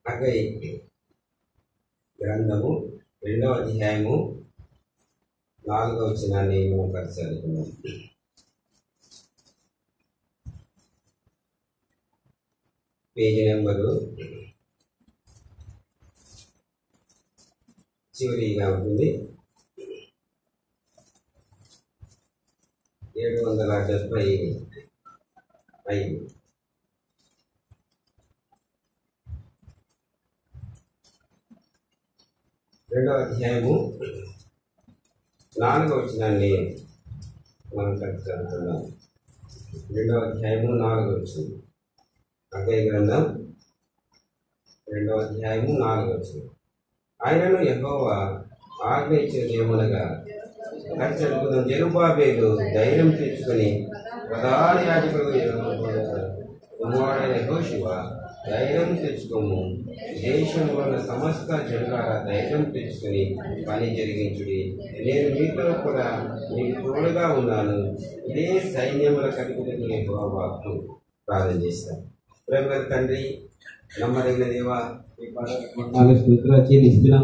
అగై గ్రంథము రెండవ అధ్యాయము నాలుగవ వచనాన్ని మనం పరిశీలిద్దాం పేజీ నెంబరు చివరిగా ఉంటుంది ఏడు వందల డెబ్బై ఐదు రెండవ అధ్యాయము నాలుగవ వచనాన్ని మనం కలిసి చదువుతున్నాం రెండవ అధ్యాయము నాలుగవ వచనం అదే గ్రంథం రెండవ అధ్యాయము నాలుగవ వచనం ఆయనను యెహోవా ఆజ్ఞ ఇచ్చేది ఏమనగా ఖర్చు జరుబాబేలు ధైర్యం తెచ్చుకొని ప్రధాన యాజకుడు కుమారుడైన యెహోషువ ధైర్యం తెచ్చుకోము దేశంలో ఉన్న సమస్త జనులారా ధైర్యం తెచ్చుకొని పని జరిగించుడి నేను మీతో కూడా మీకు తోడుగా ఉన్నాను ఇదే సైన్యముల కనుక వాక్కు ప్రార్థన చేస్తాను ప్రేమ తండ్రి నమ్మదగిన దేవా మీ నాలుగు స్థుతులు చెల్లిస్తున్నాం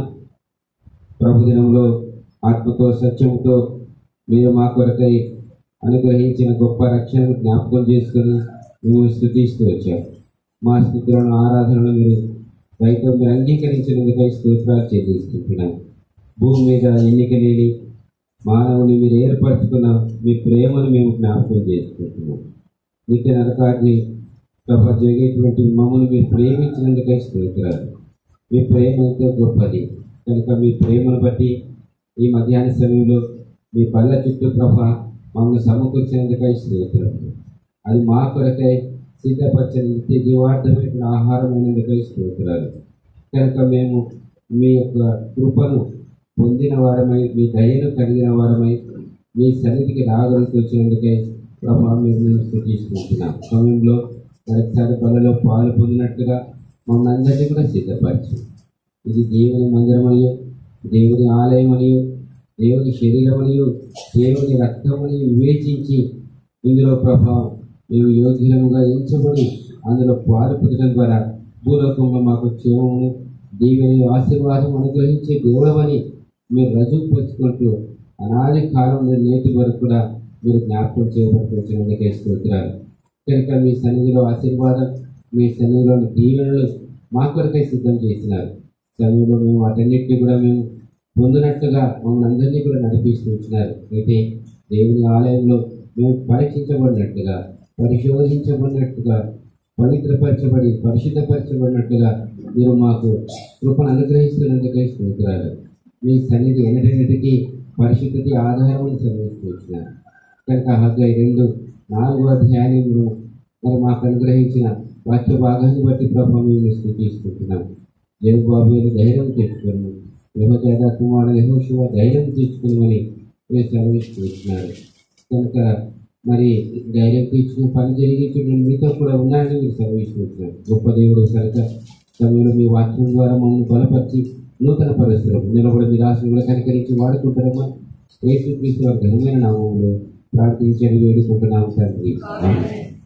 ప్రభు దినంలో ఆత్మతో సత్యముతో మీరు మా కొరకై అనుగ్రహించిన గొప్ప రక్షణను జ్ఞాపకం చేసుకుని మేము స్థుతిస్తూ వచ్చాం మా స్థుతులను ఆరాధనలు మీరు రైతు మీరు అంగీకరించినందుకై స్తోత్రాలు చెల్లిస్తుంటున్నాం భూమి మీద ఎన్నిక లేని మానవుని మీరు ఏర్పరచుకున్న మీ ప్రేమను మేము జ్ఞాపకం చేసుకుంటున్నాం నిత్య నరకాన్ని ప్రభ జరిగేటువంటి మమ్మల్ని మీరు ప్రేమించినందుకై స్తోత్రాలు మీ ప్రేమ ఎంతో గొప్పది కనుక మీ ప్రేమను బట్టి ఈ మధ్యాహ్న సమయంలో మీ పళ్ళ చుట్టూ ప్రభ మమ్మల్ని సమకూర్చినందుకై స్తోత్రాలు అది మా కొరకై సిద్ధపరచని నిత్య జీవార్థమైన ఆహారమైనందుకై స్తోత్రాలు కనుక మేము మీ యొక్క కృపను పొందిన వారమై మీ దయను కలిగిన వారమై మీ సన్నిధికి రాగలిసి వచ్చినందుకై ప్రభావ మీరు మేము స్థుతిస్తుంటున్నాం సమయంలో మరొకసారి బలలో పాలు పొందినట్టుగా మమ్మల్ని అందరినీ కూడా సిద్ధపరచు ఇది దేవుని మందిరమనియు దేవుని ఆలయమనియు దేవుని శరీరమనియు దేవుని రక్తమని వివేచించి ఇందులో ప్రభావం మేము యోగ్యులముగా ఎంచబడి అందులో పాలు పొందడం ద్వారా భూలోకంలో మాకు క్షేమము దీవెని ఆశీర్వాదం అనుగ్రహించే దేవుడమని మీరు రజుపరుచుకుంటూ అనాది కాలం నుండి నేటి వరకు కూడా మీరు జ్ఞాపకం చేయబడుతున్నందుకే స్తోత్రాలు కనుక మీ సన్నిధిలో ఆశీర్వాదం మీ సన్నిధిలోని దీవెనలు మా కొరకై సిద్ధం చేసినారు సమయంలో మేము వాటన్నిటిని కూడా మేము పొందినట్టుగా మమ్మల్ని అందరినీ కూడా నడిపిస్తూ ఉంచినారు అయితే దేవుని ఆలయంలో మేము పరీక్షించబడినట్టుగా పరిశోధించబడినట్టుగా పవిత్రపరచబడి పరిశుద్ధపరచబడినట్టుగా మీరు మాకు కృపను అనుగ్రహిస్తున్నందుకై స్తోత్రాలు మీ సన్నిధి ఎన్నటన్నిటికీ పరిశుద్ధతి ఆధారమని సెలవిస్తూ వచ్చినారు కనుక హగ్గై రెండు నాలుగో అధ్యాయంలో మరి మాకు అనుగ్రహించిన వాక్య భాగాన్ని బట్టి ప్రభావం మేము స్థుతిస్తుంటున్నాం జగబాబులు ధైర్యం తెచ్చుకుని యహోజాద కుమారుడు యహోశివ ధైర్యం తెచ్చుకుని మీరు సెలవిస్తూ వచ్చినారు కనుక మరి ధైర్యం తెచ్చుకుని పని జరిగించి నేను మీతో కూడా ఉన్నానని మీరు సెలవిస్తూ వచ్చినారు గొప్ప దేవుడు కనుక సమయంలో మీ వాక్యం ద్వారా మమ్మల్ని బలపరిచి నూతన పరిస్థితులు నిలబడి మీ రాష్ట్రం కూడా కనికరించి వాడుకుంటారమ్మా యేసు క్రీస్తు వారి ఘనమైన నామంలో ప్రార్థించని వేడుకుంటున్నాం తండ్రి ఆమేన్.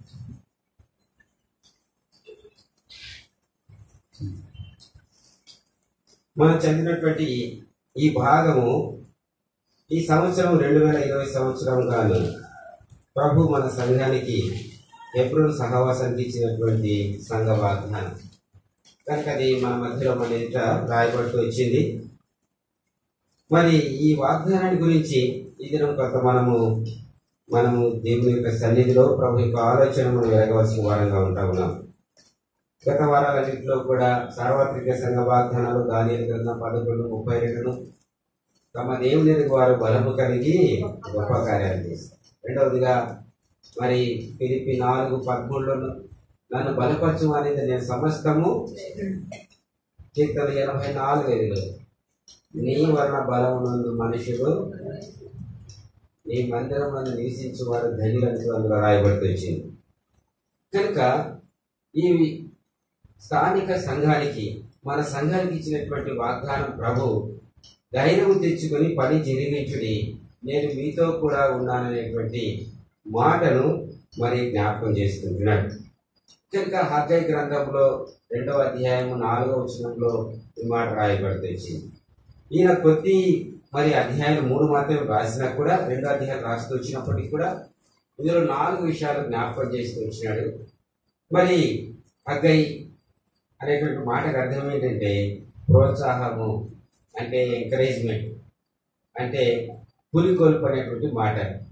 మనం చదివినటువంటి ఈ భాగము ఈ సంవత్సరం రెండు వేల ఇరవై సంవత్సరం గాను ప్రభు మన సంఘానికి ఎప్పుడు సహవాసానికి ఇచ్చినటువంటి సంఘ వాగ్దానం కనుక అది మన మధ్యలో మన ఎదుట రాయబడుతూ వచ్చింది మరి ఈ వాగ్దానాన్ని గురించి ఈ దినం కొంత మనము మనము దేవుని యొక్క సన్నిధిలో ప్రభు యొక్క ఆలోచన మనం వెలగవలసిన వారంగా ఉంటా ఉన్నాం గత వారాలన్నింటిలో కూడా సార్వత్రిక సంఘ వాగ్దానాలు దాని గ్రంథం పదకొండు ముప్పై రెండును తమ దేవుని వారు బలము కలిగి గొప్ప కార్యాలు చేస్తారు రెండవదిగా మరి పిలిపి నాలుగు పదమూడులో నన్ను బలపరచు అనేది నేను సమస్తము కీర్తన ఎనభై నాలుగు ఐదులో నీ వలన బలమునందు మనుషులు నీ మందిరం నందు నివసించు వారు ధైర్యంతో అందులో రాయబడుతూ వచ్చింది కనుక ఈ స్థానిక సంఘానికి మన సంఘానికి ఇచ్చినటువంటి వాగ్దానం ప్రభు ధైర్యం తెచ్చుకొని పని జరిగించుడి నేను మీతో కూడా ఉన్నాననేటువంటి మాటను మరి జ్ఞాపకం చేసుకుంటున్నాడు కనుక హగ్గై గ్రంథంలో రెండవ అధ్యాయము నాలుగవ వచనంలో ఈ మాట రాయబడుతుంది ఈయన కొద్ది మరి అధ్యాయం మూడు మాత్రమే రాసినా కూడా రెండో అధ్యాయం రాస్తూ వచ్చినప్పటికీ కూడా ఇందులో నాలుగు విషయాలు జ్ఞాపకం చేస్తూ వచ్చినాడు మరి హగ్గై అనేటువంటి మాటకు అర్థం ఏంటంటే ప్రోత్సాహము అంటే ఎంకరేజ్మెంట్ అంటే పులికొల్పు అనేటువంటి మాట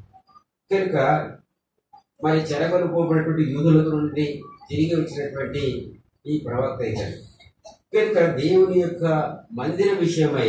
కనుక మరి చెరగొలుపోబడినటువంటి యూదుల నుండి తిరిగి వచ్చినటువంటి ఈ ప్రవక్త ఇతడు కనుక దేవుని యొక్క మందిర విషయమై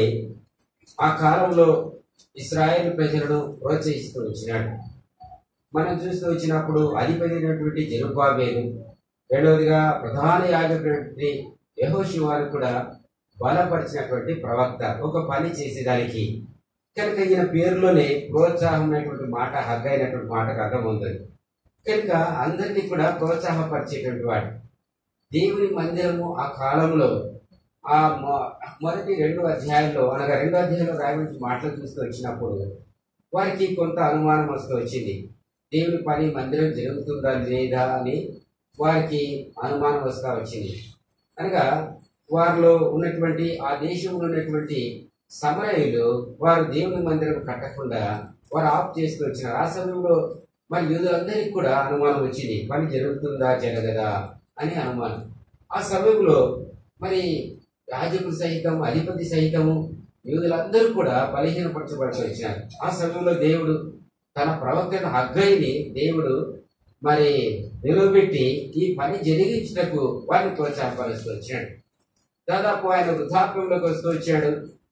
ఆ కాలంలో ఇస్రాయేల్ ప్రజలను ప్రోత్సహిస్తూ వచ్చినాడు మనం చూస్తూ వచ్చినప్పుడు అధిపతినటువంటి జరుబాబేలు రెండవదిగా ప్రధాన యాజకుడి యహోశివారు కూడా బలపరిచినటువంటి ప్రవక్త ఒక పని చేసేదానికి కనుక ఈయన పేరులోనే ప్రోత్సాహం అనేటువంటి మాట హగ్గైనటువంటి మాటకు అర్థం ఉంటుంది కనుక అందరినీ కూడా ప్రోత్సాహపరిచేటువంటి వాడు దేవుని మందిరము ఆ కాలంలో ఆ మొ- మొదటి రెండు అధ్యాయంలో అనగా రెండో అధ్యాయంలో రాయబడి మాటలు చూస్తూ వచ్చినప్పుడు వారికి కొంత అనుమానం వస్తూ వచ్చింది దేవుని పని మందిరం జరుగుతుందా లేదా అని వారికి అనుమానం వస్తూ వచ్చింది అనగా వారిలో ఉన్నటువంటి ఆ దేశంలో ఉన్నటువంటి సమరయులు వారు దేవుని మందిరం కట్టకుండా వారు ఆఫ్ చేస్తూ వచ్చినారు ఆ సమయంలో మరి యూదులందరికీ కూడా అనుమానం వచ్చింది పని జరుగుతుందా జరగదా అని అనుమానం ఆ సమయంలో మరి రాజకుడు సహితం అధిపతి సహితము యూదులందరూ కూడా బలహీనపరచబడుతూ వచ్చినారు ఆ సమయంలో దేవుడు తన ప్రవక్తను హగ్గైని దేవుడు మరి నిలవబెట్టి ఈ పని జరిగించుటకు వారిని ప్రోత్సాహపరుస్తూ వచ్చాడు దాదాపు ఆయన వృద్ధాప్యంలోకి వస్తూ వచ్చాడు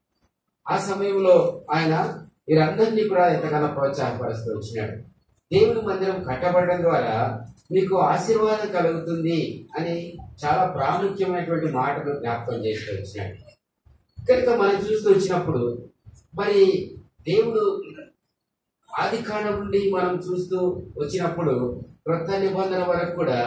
ఆ సమయంలో ఆయన వీరందరినీ కూడా ఎంతగానో ప్రోత్సాహపరుస్తూ వచ్చినాడు దేవుని మందిరం కట్టబడడం ద్వారా మీకు ఆశీర్వాదం కలుగుతుంది అని చాలా ప్రాముఖ్యమైనటువంటి మాటలు జ్ఞాపకం చేస్తూ వచ్చినాడు కనుక మనం చూస్తూ వచ్చినప్పుడు మరి దేవుడు ఆది కాండం నుండి మనం చూస్తూ వచ్చినప్పుడు క్రొత్త నిబంధన వరకు కూడా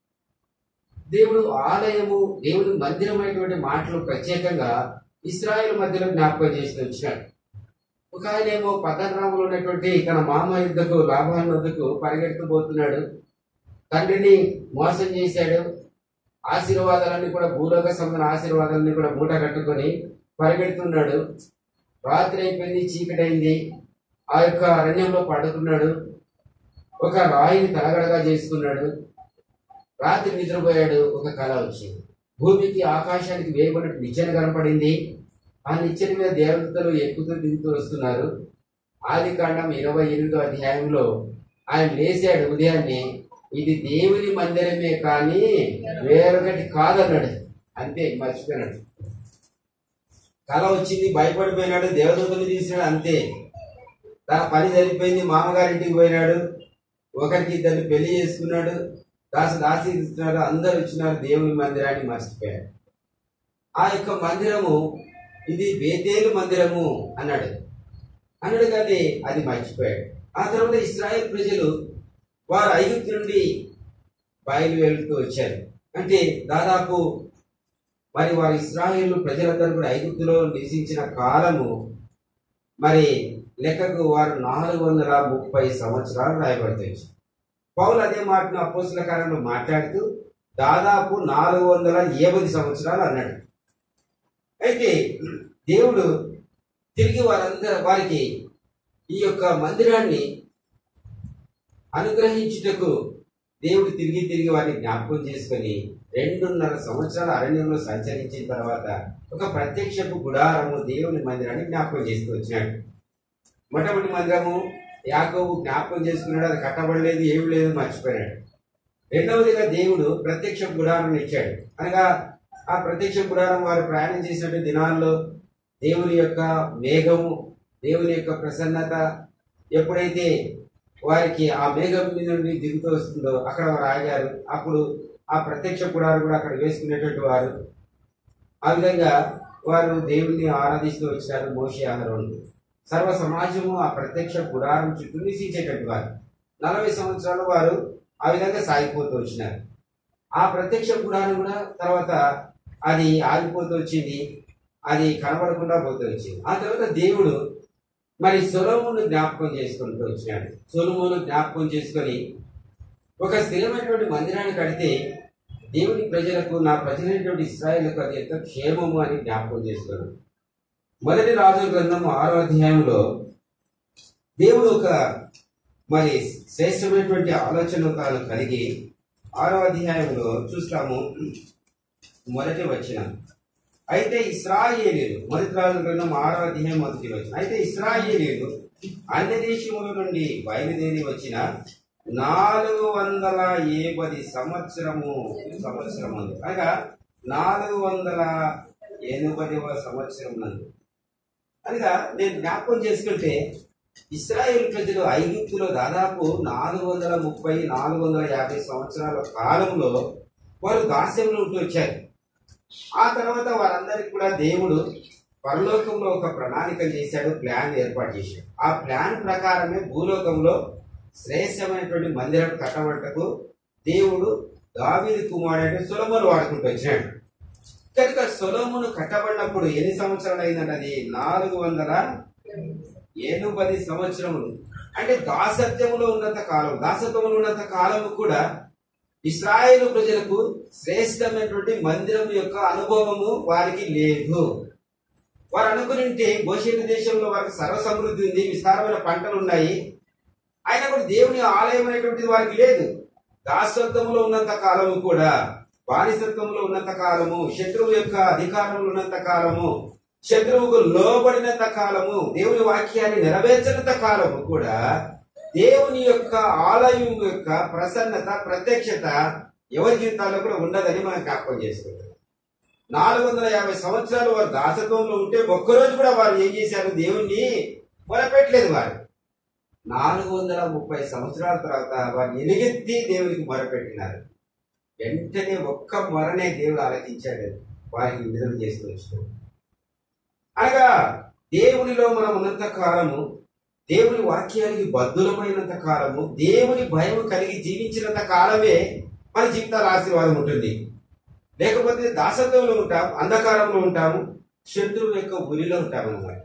దేవుడు ఆలయము దేవుని మందిరమైనటువంటి మాటలు ప్రత్యేకంగా ఇస్రాయేల్ మధ్యలో జ్ఞాపకం చేస్తూ వచ్చినాడు ఒక ఆయన ఏమో పద్దగ్రామంలో ఉన్నటువంటి తన మామ యుద్ధకు లాభాన్ వద్దకు పరిగెడుతూ తండ్రిని మోసం చేశాడు ఆశీర్వాదాలన్నీ కూడా భూలోక సంబంధ ఆశీర్వాదాలన్నీ కూడా మూట కట్టుకొని పరిగెడుతున్నాడు రాత్రి అయిపోయింది చీకటైంది ఆ యొక్క అరణ్యంలో పడుకున్నాడు ఒక రాయిని తలగడగా చేసుకున్నాడు రాత్రి నిద్రపోయాడు ఒక కళ వచ్చింది భూమికి ఆకాశానికి వేయబడినట్టు నిచ్చెన కనపడింది ఆ నిచ్చెన మీద దేవతలు ఎక్కుతూ దిగుతూ వస్తున్నారు ఆది కాండం ఇరవై ఎనిమిదో అధ్యాయంలో ఆయన లేచాడు ఉదయాన్నే ఇది దేవుని మందిరమే కానీ వేరొకటి కాదన్నాడు అంతే మర్చిపోయినాడు కళ వచ్చింది భయపడిపోయినాడు దేవదూతని తీసినాడు అంతే తన పని జరిగిపోయింది మామగారింటికి పోయినాడు ఒకరికి ఇద్దరిని పెళ్లి చేసుకున్నాడు దాసి దాసి ఇస్తున్నాడు అందరు వచ్చినారు దేవుని మందిరాన్ని మర్చిపోయాడు ఆ యొక్క మందిరము ఇది బేతేలు మందిరము అన్నాడు అన్నాడు కానీ అది మర్చిపోయాడు ఆ తర్వాత ఇస్రాయేల్ ప్రజలు వారు ఐగుప్తు నుండి బయలు వెళ్తూ వచ్చారు అంటే దాదాపు మరి వారి ఇస్రాయేల్ ప్రజలందరూ కూడా ఐగుప్తులో నివసించిన కాలము మరి లెక్కకు వారు నాలుగు వందల ముప్పై సంవత్సరాలు రాయబడతాయి పౌలు అదే మాటను అపోస్తుల కాలంలో మాట్లాడుతూ దాదాపు నాలుగు వందల ఏబది సంవత్సరాలు అన్నాడు అయితే దేవుడు తిరిగి వారందరూ వారికి ఈ యొక్క మందిరాన్ని అనుగ్రహించుటకు దేవుడు తిరిగి తిరిగి వారిని జ్ఞాపకం చేసుకొని రెండున్నర సంవత్సరాల అరణ్యంలో సంచరించిన తర్వాత ఒక ప్రత్యక్షపు గుడారము దేవుని మందిరాన్ని జ్ఞాపకం చేసుకు వచ్చినాడు మొట్టమొదటి మందిరము యాకోబు జ్ఞాపకం చేసుకున్నాడు అది కట్టబడలేదు ఏమి లేదు మర్చిపోయాడు రెండవదిగా దేవుడు ప్రత్యక్ష గుడారం ఇచ్చాడు అనగా ఆ ప్రత్యక్ష గుడారం వారు ప్రయాణం చేసినట్టు దినాల్లో దేవుని యొక్క మేఘము దేవుని యొక్క ప్రసన్నత ఎప్పుడైతే వారికి ఆ మేఘం మీద నుండి దిగుతూ వస్తుందో అక్కడ వారు ఆగారు అప్పుడు ఆ ప్రత్యక్ష గుడారం కూడా అక్కడ వేసుకునేటువంటి వారు ఆ విధంగా వారు దేవుణ్ణి ఆరాధిస్తూ వచ్చినారు మోషి ఆహారం సర్వ సమాజము ఆ ప్రత్యక్ష గుడారం చుట్టూ నివసించేటటువంటి వారు నలభై సంవత్సరాలు వారు ఆ విధంగా సాగిపోతూ వచ్చినారు ఆ ప్రత్యక్ష గుడారం కూడా తర్వాత అది ఆగిపోతూ వచ్చింది అది కనబడకుండా పోతూ వచ్చింది ఆ తర్వాత దేవుడు మరి సొలమును జ్ఞాపకం చేసుకుంటూ వచ్చినాడు సొలమును జ్ఞాపకం చేసుకొని ఒక స్థిరమైనటువంటి మందిరాన్ని కడితే దేవుని ప్రజలకు నా ప్రజలైనటువంటి ఇస్రాయేల్కు అది ఎంత క్షేమము అని జ్ఞాపకం చేస్తున్నాడు మొదటి రాజు గ్రంథం ఆరో అధ్యాయంలో దేవుడు ఒక మరి శ్రేష్టమైనటువంటి ఆలోచన తాను కలిగి ఆరో అధ్యాయంలో చూస్తాము మొదటి వచ్చిన అయితే ఇస్రాయేలీలు మొదటి రాజు గ్రంథం ఆరో అధ్యాయం మొదటి వచ్చిన అయితే ఇస్రాయేలీలు అన్య దేశముల నుండి బయలుదేరి వచ్చిన నాలుగు వందల ఏపది సంవత్సరము సంవత్సరం నందు అనగా నాలుగు వందల ఎనభైవ సంవత్సరం నందు అనగా నేను జ్ఞాపకం చేసుకుంటే ఇస్రాయేల్ ప్రజలు ఐగుప్తులో దాదాపు నాలుగు వందల ముప్పై నాలుగు వందల యాభై సంవత్సరాల కాలంలో వారు దాస్యంలో ఉంటూ వచ్చారు ఆ తర్వాత వారందరికి కూడా దేవుడు పరలోకంలో ఒక ప్రణాళిక చేశాడు ప్లాన్ ఏర్పాటు చేశాడు ఆ ప్లాన్ ప్రకారమే భూలోకంలో శ్రేష్టమైనటువంటి మందిరం కట్టబట్టకు దేవుడు దావీదు కుమారుడు సొలమును వాడుకుంటూ వచ్చాడు కనుక సొలమును కట్టబడినప్పుడు ఎన్ని సంవత్సరాలు అయిందంటే అది నాలుగు వందల ఎనభై సంవత్సరములు అంటే దాసత్యములో ఉన్నంత కాలం దాసత్వములో ఉన్నంత కాలము కూడా ఇస్రాయేల్ ప్రజలకు శ్రేష్టమైనటువంటి మందిరం యొక్క అనుభవము వారికి లేదు వారు అనుకునింటే గోషేణ దేశంలో వారికి సర్వ సమృద్ధి ఉంది విస్తారమైన పంటలు ఉన్నాయి అయినా కూడా దేవుని ఆలయం అనేటువంటిది వారికి లేదు దాసత్వంలో ఉన్నంత కాలము కూడా బానిసత్వంలో ఉన్నంత కాలము శత్రువు యొక్క అధికారంలో ఉన్నంత కాలము శత్రువుకు లోబడినంత కాలము దేవుని వాక్యాన్ని నెరవేర్చినంత కాలము కూడా దేవుని యొక్క ఆలయం యొక్క ప్రసన్నత ప్రత్యక్షత ఎవరి జీవితాల్లో కూడా ఉండదని మనం జ్ఞాపకం చేసుకుంటాం నాలుగు వందల యాభై సంవత్సరాలు వారు దాసత్వంలో ఉంటే ఒక్కరోజు కూడా వారు ఏం చేశారు దేవుణ్ణి మొరపెట్టలేదు వారు నాలుగు వందల ముప్పై సంవత్సరాల తర్వాత వారు ఎలుగెత్తి దేవునికి మొరపెట్టినారు వెంటనే ఒక్క మొరనే దేవుడు ఆలకించాడు వారికి విడుదల చేసుకొచ్చు అనగా దేవునిలో మనం ఉన్నంత కాలము దేవుని వాక్యానికి బద్దులమైనంత కాలము దేవుని భయం కలిగి జీవించినంత కాలమే మన జీవితాల ఆశీర్వాదం ఉంటుంది లేకపోతే దాసత్వంలో ఉంటాం అంధకారంలో ఉంటాము శత్రువు యొక్క ఉరిలో ఉంటాం అన్నమాట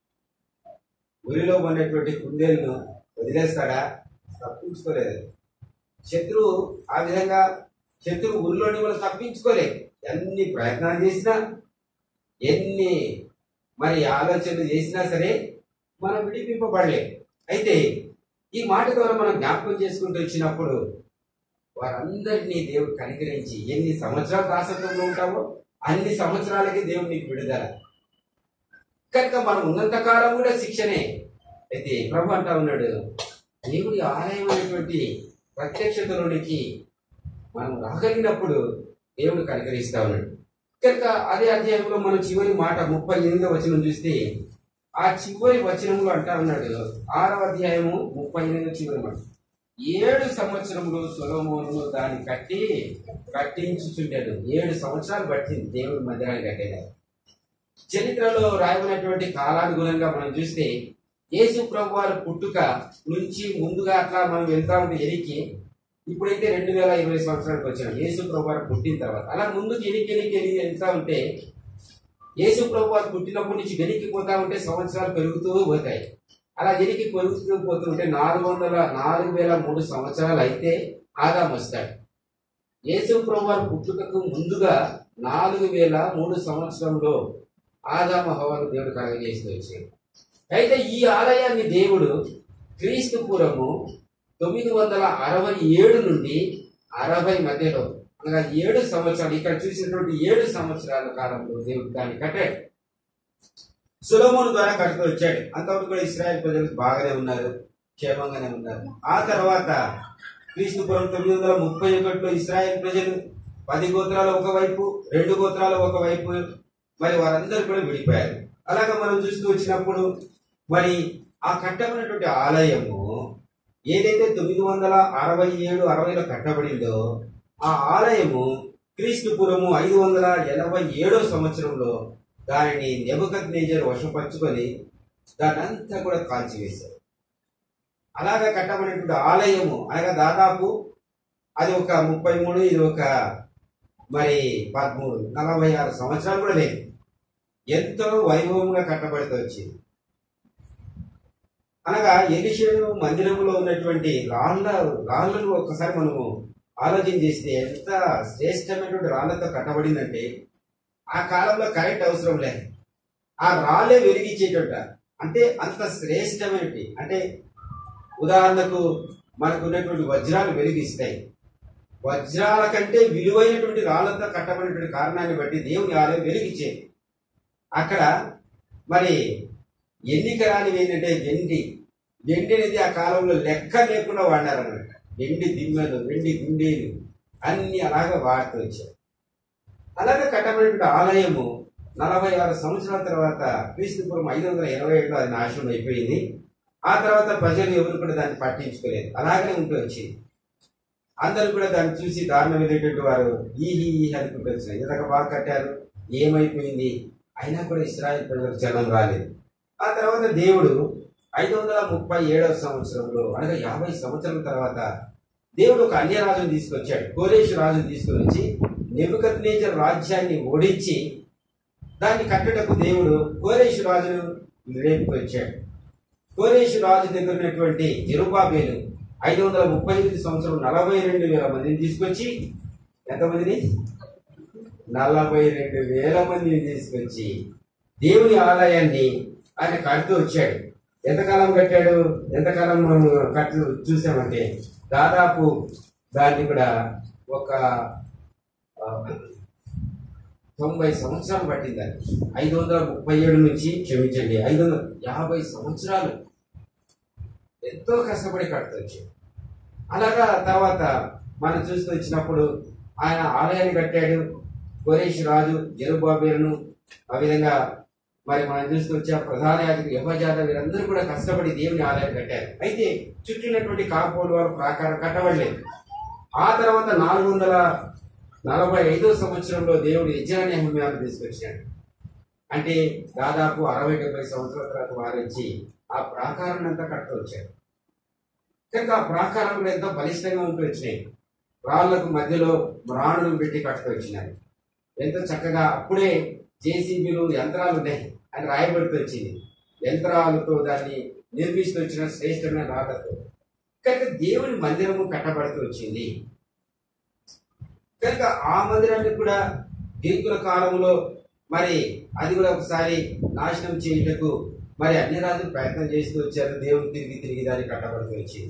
ఉరిలో ఉన్నటువంటి కుందేలను వదిలేస్తాడా తప్పించుకోలేదు శత్రువు ఆ విధంగా శత్రువు ఉరిలోని మనం తప్పించుకోలే ఎన్ని ప్రయత్నాలు చేసినా ఎన్ని మరి ఆలోచనలు చేసినా సరే మనం విడిపింపబడలే అయితే ఈ మాట ద్వారా మనం జ్ఞాపకం చేసుకుంటూ వచ్చినప్పుడు వారందరినీ దేవుడు కనికరించి ఎన్ని సంవత్సరాలు దాసత్వంలో ఉంటావో అన్ని సంవత్సరాలకి దేవుడు నీకు విడుదల కనుక మనం ఉన్నంత కాలం కూడా శిక్షనే అయితే ప్రభు అంటా ఉన్నాడు దేవుడి ఆలయం అనేటువంటి ప్రత్యక్షతలోనికి మనం రాగలిగినప్పుడు దేవుడు కనికరిస్తా ఉన్నాడు కనుక అదే అధ్యాయంలో మనం చివరి మాట ముప్పై ఎనిమిదో వచనం చూస్తే ఆ చివరి వచనంలో అంటా ఉన్నాడు ఆరవ అధ్యాయము ముప్పై ఎనిమిదో చివరి మాట ఏడు సంవత్సరములు సొలమోను దాన్ని కట్టి కట్టించుచుంటాడు ఏడు సంవత్సరాలు పట్టింది దేవుడి మందిరాన్ని కట్టేదాన్ని చరిత్రలో రాయబడినటువంటి కాలానుగుణంగా మనం చూస్తే యేసు ప్రభు వారి పుట్టుక నుంచి ముందుగా అట్లా మనం వెళ్తా ఉంటే ఎనికి ఇప్పుడైతే రెండు వేల ఇరవై సంవత్సరానికి వచ్చినాం యేసు ప్రభు వారు పుట్టిన తర్వాత అలా ముందుకు ఎనికి ఎనికి ఎనికి వెళ్తా ఉంటే యేసు ప్రభు వారు పుట్టినప్పటి నుంచి వెనక్కి పోతా ఉంటే సంవత్సరాలు పెరుగుతూ పోతాయి అలా వెనక్కి పెరుగుతూ పోతుంటే నాలుగు వందల నాలుగు వేల మూడు సంవత్సరాలు అయితే ఆదాం వస్తాడు యేసు ప్రభు వారి పుట్టుకకు ముందుగా నాలుగు వేల మూడు సంవత్సరంలో ఆదామ హవాను దేవుడు కలగజేసి వచ్చాడు అయితే ఈ ఆలయాన్ని దేవుడు క్రీస్తు పూర్వము తొమ్మిది వందల అరవై ఏడు నుండి అరవై మధ్యలో అనగా ఏడు సంవత్సరాలు ఇక్కడ చూసినటువంటి ఏడు సంవత్సరాల కాలంలో దేవుడు దాన్ని కట్టాడు సులభమును ద్వారా కట్టుతూ వచ్చాడు అంతవరకు కూడా ఇస్రాయల్ ప్రజలు బాగానే ఉన్నారు క్షేమంగానే ఉన్నారు ఆ తర్వాత క్రీస్తు పూర్వం తొమ్మిది వందల ముప్పై ఒకటిలో ఇస్రాయల్ ప్రజలు పది గోత్రాలు ఒకవైపు రెండు గోత్రాలు ఒకవైపు మరి వారందరూ కూడా విడిపోయారు అలాగా మనం చూస్తూ వచ్చినప్పుడు మరి ఆ కట్టబడినటువంటి ఆలయము ఏదైతే తొమ్మిది వందల అరవై ఏడు అరవైలో కట్టబడిందో ఆ ఆలయము క్రీస్తు పూర్వము ఐదు వందల ఎనభై ఏడో సంవత్సరంలో దానిని నెబద్ నేజర్ వశపరుచుకొని దాన్ని అంతా కూడా కాల్చివేశారు అలాగా కట్టబడినటువంటి ఆలయము అనగా దాదాపు అది ఒక ముప్పై మూడు ఇది ఒక మరి పదమూడు నలభై ఆరు సంవత్సరాలు కూడా లేదు ఎంతో వైభవంగా కట్టబడుతూ వచ్చింది అనగా ఎలిషేను మందిరంలో ఉన్నటువంటి రాళ్ళ రాళ్ళను ఒక్కసారి మనము ఆలోచన చేస్తే ఎంత శ్రేష్టమైనటువంటి రాళ్లతో కట్టబడిందంటే ఆ కాలంలో కరెంట్ అవసరం లేదు ఆ రాళ్ళే వెలిగించేటట అంటే అంత శ్రేష్టమైనటి అంటే ఉదాహరణకు మనకు ఉన్నటువంటి వజ్రాలు వెలిగిస్తాయి వజ్రాల కంటే విలువైనటువంటి రాళ్లతో కట్టబడినటువంటి కారణాన్ని బట్టి దేవుని ఆలయం వెలిగించేది అక్కడ మరి ఎన్నిక రానివి ఏంటంటే వెండి వెండి అనేది ఆ కాలంలో లెక్క లేకుండా వాడారన్నమాట వెండి దిమ్మలు వెండి గుండీలు అన్ని అలాగా వాడుతూ వచ్చారు అలాగే కట్టబడినటువంటి ఆలయము నలభై ఆరు సంవత్సరాల తర్వాత క్రీస్తుపురం ఐదు వందల ఇరవై ఏడులో అది నాశనం అయిపోయింది ఆ తర్వాత ప్రజలు ఎవరు కూడా దాన్ని పట్టించుకోలేదు అలాగనే ఉంటూ వచ్చింది అందరూ కూడా దాన్ని చూసి దారుణం వెళ్ళేటువంటి వారు ఈ ఈ ఈ అనుకుంటూ వచ్చినారు ఇంతక బాగా కట్టారు ఏమైపోయింది అయినా కూడా ఇస్రాయల్ ప్రజలకు జనం రాలేదు ఆ తర్వాత దేవుడు ఐదు వందల ముప్పై ఏడవ సంవత్సరంలో అనగా యాభై సంవత్సరాల తర్వాత దేవుడు ఒక అన్య రాజును తీసుకొచ్చాడు కోరేషు రాజును తీసుకొని వచ్చి నెబుకద్నేజర్ రాజ్యాన్ని ఓడించి దాన్ని కట్టడకు దేవుడు కోరేషు రాజును రేపుకొచ్చాడు కోరేషు రాజు దగ్గర ఉన్నటువంటి జెరుబాబేలు ఐదు వందల ముప్పై ఎనిమిది సంవత్సరం నలభై రెండు వేల మందిని తీసుకొచ్చి ఎంతమందిని నలభై రెండు వేల మందిని తీసుకొచ్చి దేవుని ఆలయాన్ని ఆయన కడుతూ వచ్చాడు ఎంతకాలం కట్టాడు ఎంతకాలం మనం కట్టు చూసామంటే దాదాపు దాన్ని కూడా ఒక ఆ, తొంభై సంవత్సరాలు పట్టిందండి ఐదు వందల ముప్పై ఏడు నుంచి క్షమించండి ఐదు వందల యాభై సంవత్సరాలు ఎంతో కష్టపడి కట్టవచ్చు అలాగా తర్వాత మనం చూస్తూ వచ్చినప్పుడు ఆయన ఆలయాన్ని కట్టాడు కోరేష్ రాజు జెరుబాబేలను ఆ విధంగా మరి మనం చూస్తూ వచ్చే ప్రధాన యాజకులు యహోజాత వీరందరూ కూడా కష్టపడి దేవుని ఆలయాన్ని కట్టారు అయితే చుట్టూనటువంటి కాంపౌండ్ వారు ప్రాకారం కట్టబడలేదు ఆ తర్వాత నాలుగు వందల నలభై ఐదో సంవత్సరంలో దేవుడు యజ్ఞాన్ని హోమ్యాన్ని తీసుకొచ్చాడు అంటే దాదాపు అరవై డెబ్బై సంవత్సరాల తర్వాత వారు వచ్చి ఆ ప్రాకారాన్ని అంతా కడుతూ వచ్చారు కనుక ఆ ప్రాకారంలో ఎంతో బలిష్టంగా ఉంటూ వచ్చినాయి రాళ్లకు మధ్యలో మ్రాణులు పెట్టి కడుతూ వచ్చినాయి ఎంతో చక్కగా అప్పుడే జేసీబీలు యంత్రాలు ఉన్నాయి అని రాయబడుతూ వచ్చింది యంత్రాలతో దాన్ని నిర్మిస్తూ వచ్చిన శ్రేష్టమైన రాళ్లతో కనుక దేవుని మందిరము కట్టబడుతూ వచ్చింది కనుక ఆ మందిరాన్ని కూడా గ్రీకుల కాలంలో మరి అది కూడా ఒకసారి నాశనం చేయుటకు మరి అన్ని రాజులు ప్రయత్నం చేస్తూ వచ్చారు దేవుడు తిరిగి తిరిగి దాన్ని కట్టబడుతూ వచ్చింది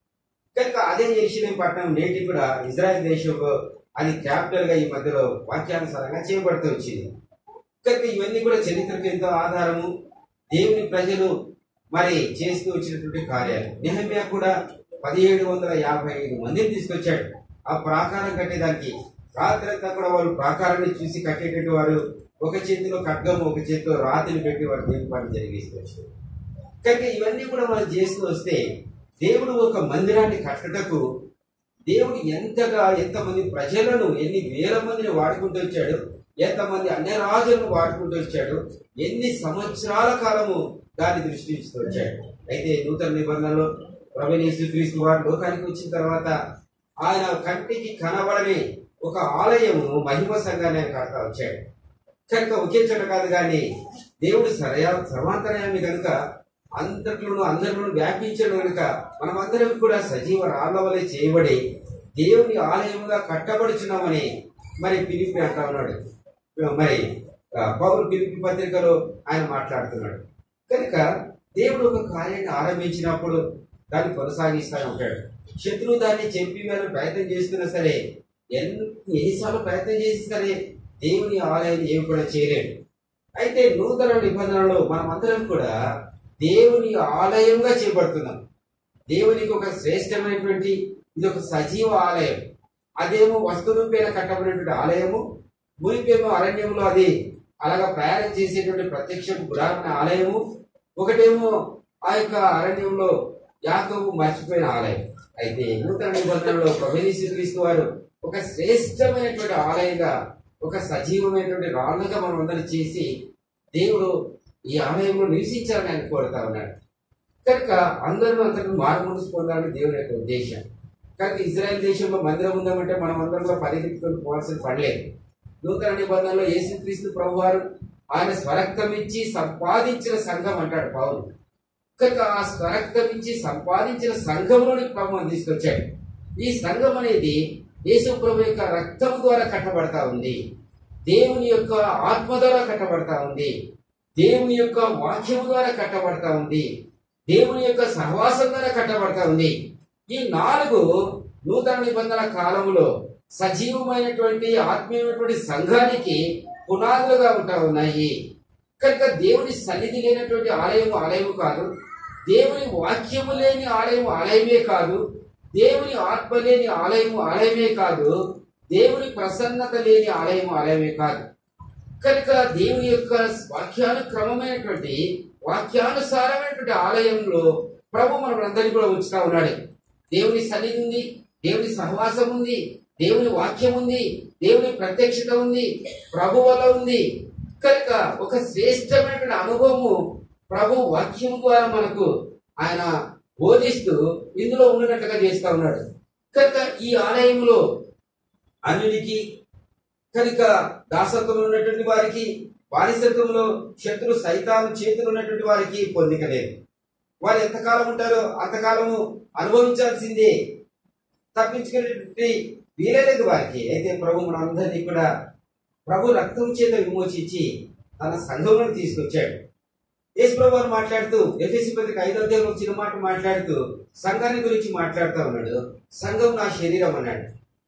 కనుక అదే ఎరుషలేం పట్టణం నేటి కూడా ఇజ్రాయెల్ దేశంలో అది క్యాపిటల్ గా ఈ మధ్యలో వాక్యానుసారంగా చేయబడుతూ వచ్చింది కనుక ఇవన్నీ కూడా చరిత్రకు ఎంతో ఆధారము దేవుని ప్రజలు మరి చేస్తూ వచ్చినటువంటి కార్యాలు నెహమ్యా కూడా పదిహేడు వందల యాభై ఐదు మందిని తీసుకొచ్చాడు ఆ ప్రాకారం కట్టేదానికి రాత్రంతా కూడా వాళ్ళు ప్రాకారాన్ని చూసి కట్టేటట్టు వారు ఒక చేతిలో ఖడ్గము ఒక చేతిలో రాతిని పెట్టి వారు దేవుని పని జరిగిస్తూ వచ్చారు కనుక ఇవన్నీ కూడా మనం చేస్తూ వస్తే దేవుడు ఒక మందిరాన్ని కట్టటకు దేవుడు ఎంతగా ఎంతమంది ప్రజలను ఎన్ని వేల మందిని వాడుకుంటూ వచ్చాడు ఎంతమంది అన్య రాజులను వాడుకుంటూ వచ్చాడు ఎన్ని సంవత్సరాల కాలము దాన్ని దృష్టిస్తూ వచ్చాడు అయితే నూతన నిబంధనలో ప్రవీణేశ్వర క్రీస్తు వారు లోకానికి వచ్చిన తర్వాత ఆయన కంటికి కనబడని ఒక ఆలయము మహిమ సంఘాన్ని ఆయన కడతా వచ్చాడు కనుక ఒకే చోట కాదు కానీ దేవుడు సరయా సర్వాంతర్యాన్ని కనుక అంతట్లోనూ అందరిలోనూ వ్యాపించడం కనుక మనమందరం కూడా సజీవ రాళ్ళ వలె చేయబడి దేవుని ఆలయముగా కట్టబడుచున్నామని మరి పిలిపి అంటా ఉన్నాడు మరి ఆ, పౌరు పిలిపి పత్రికలో ఆయన మాట్లాడుతున్నాడు కనుక దేవుడు ఒక కార్యాన్ని ఆరంభించినప్పుడు దాన్ని కొనసాగిస్తూ ఉంటాడు శత్రువు దాన్ని చెప్పి మనం ప్రయత్నం చేస్తున్నా సరే ఎన్ని ఎన్నిసార్లు ప్రయత్నం చేసి సరే దేవుని ఆలయాన్ని ఏమి కూడా చేయలేడు అయితే నూతన నిబంధనలో మనమందరం కూడా దేవుని ఆలయంగా చేపడుతున్నాం దేవునికి ఒక శ్రేష్టమైనటువంటి ఇది ఒక సజీవ ఆలయం అదేమో వస్తురూపేణ కట్టబడినటువంటి ఆలయము మునిపేమో అరణ్యంలో అది అలాగా ప్రయాణం చేసేటువంటి ప్రత్యక్ష గుడారమైన ఆలయము ఒకటేమో ఆ యొక్క అరణ్యంలో యాకోబు మర్చిపోయిన ఆలయం అయితే నూతన నిబంధనలో క్రీస్తు వారు ఒక శ్రేష్టమైనటువంటి ఆలయంగా ఒక సజీవమైనటువంటి రాళ్ళుగా మనం అందరం చేసి దేవుడు ఈ ఆలయంలో నివసించాలని ఆయన కోరుతా ఉన్నాడు కనుక అందరూ అంతకు మారుమనసు పొందాలని దేవుని యొక్క ఉద్దేశం కనుక ఇజ్రాయెల్ దేశంలో మందిరం ఉందామంటే మనం అందరం కూడా పరిగెత్తుకొని పోవాల్సిన పడలేదు నూతన నిబంధనలో యేసుక్రీస్తు ప్రభు వారు ఆయన స్వరక్తం ఇచ్చి సంపాదించిన సంఘం అంటాడు పౌరు కనుక ఆ స్వరక్తం ఇచ్చి సంపాదించిన సంఘంలోని ప్రభు తీసుకొచ్చాడు ఈ సంఘం అనేది యేసు ప్రభు యొక్క రక్తం ద్వారా కట్టబడతా ఉంది దేవుని యొక్క ఆత్మ ద్వారా కట్టబడతా ఉంది దేవుని యొక్క వాక్యము ద్వారా కట్టబడతా ఉంది దేవుని యొక్క సహవాసం ద్వారా కట్టబడతా ఉంది ఈ నాలుగు నూతన నిబంధన కాలంలో సజీవమైనటువంటి ఆత్మీయమైనటువంటి సంఘానికి పునాదులుగా ఉంటా ఉన్నాయి కనుక దేవుని సన్నిధి లేనటువంటి ఆలయము ఆలయము కాదు దేవుని వాక్యము లేని ఆలయము ఆలయమే కాదు దేవుని ఆత్మ లేని ఆలయము ఆలయమే కాదు దేవుని ప్రసన్నత లేని ఆలయము ఆలయమే కాదు కనుక దేవుని యొక్క వాక్యానుక్రమమైనటువంటి వాక్యానుసారమైనటువంటి ఆలయంలో ప్రభు మనమందరినీ కూడా ఉంచుతా ఉన్నాడు దేవుని సన్నిధి ఉంది దేవుని సహవాసం ఉంది దేవుని వాక్యం ఉంది దేవుని ప్రత్యక్షత ఉంది ప్రభు వల్ల ఉంది కనుక ఒక శ్రేష్టమైనటువంటి అనుభవము ప్రభు వాక్యం ద్వారా మనకు ఆయన బోధిస్తూ ఇందులో ఉన్నట్టుగా చేస్తా ఉన్నాడు కనుక ఈ ఆలయంలో అన్యునికి కనుక దాసత్వంలో ఉన్నటువంటి వారికి బానిసత్వంలో శత్రు సైతాను చేతులు ఉన్నటువంటి వారికి పొందిక లేదు వారు ఎంతకాలం ఉంటారో అంతకాలము అనుభవించాల్సిందే తప్పించుకునేటువంటి వీలలేదు వారికి అయితే ప్రభు మనందరినీ కూడా ప్రభు రక్తం చేత విమోచించి తన సంఘంలో తీసుకొచ్చాడు యేసు ప్రభు వారు మాట్లాడుతూ ఎఫ్ఎసి పత్రిక ఐదో అధ్యాయంలో ఒక చిన్న మాట మాట్లాడుతూ సంఘాన్ని గురించి మాట్లాడుతూ ఉన్నాడు సంఘం నా శరీరం అన్నాడు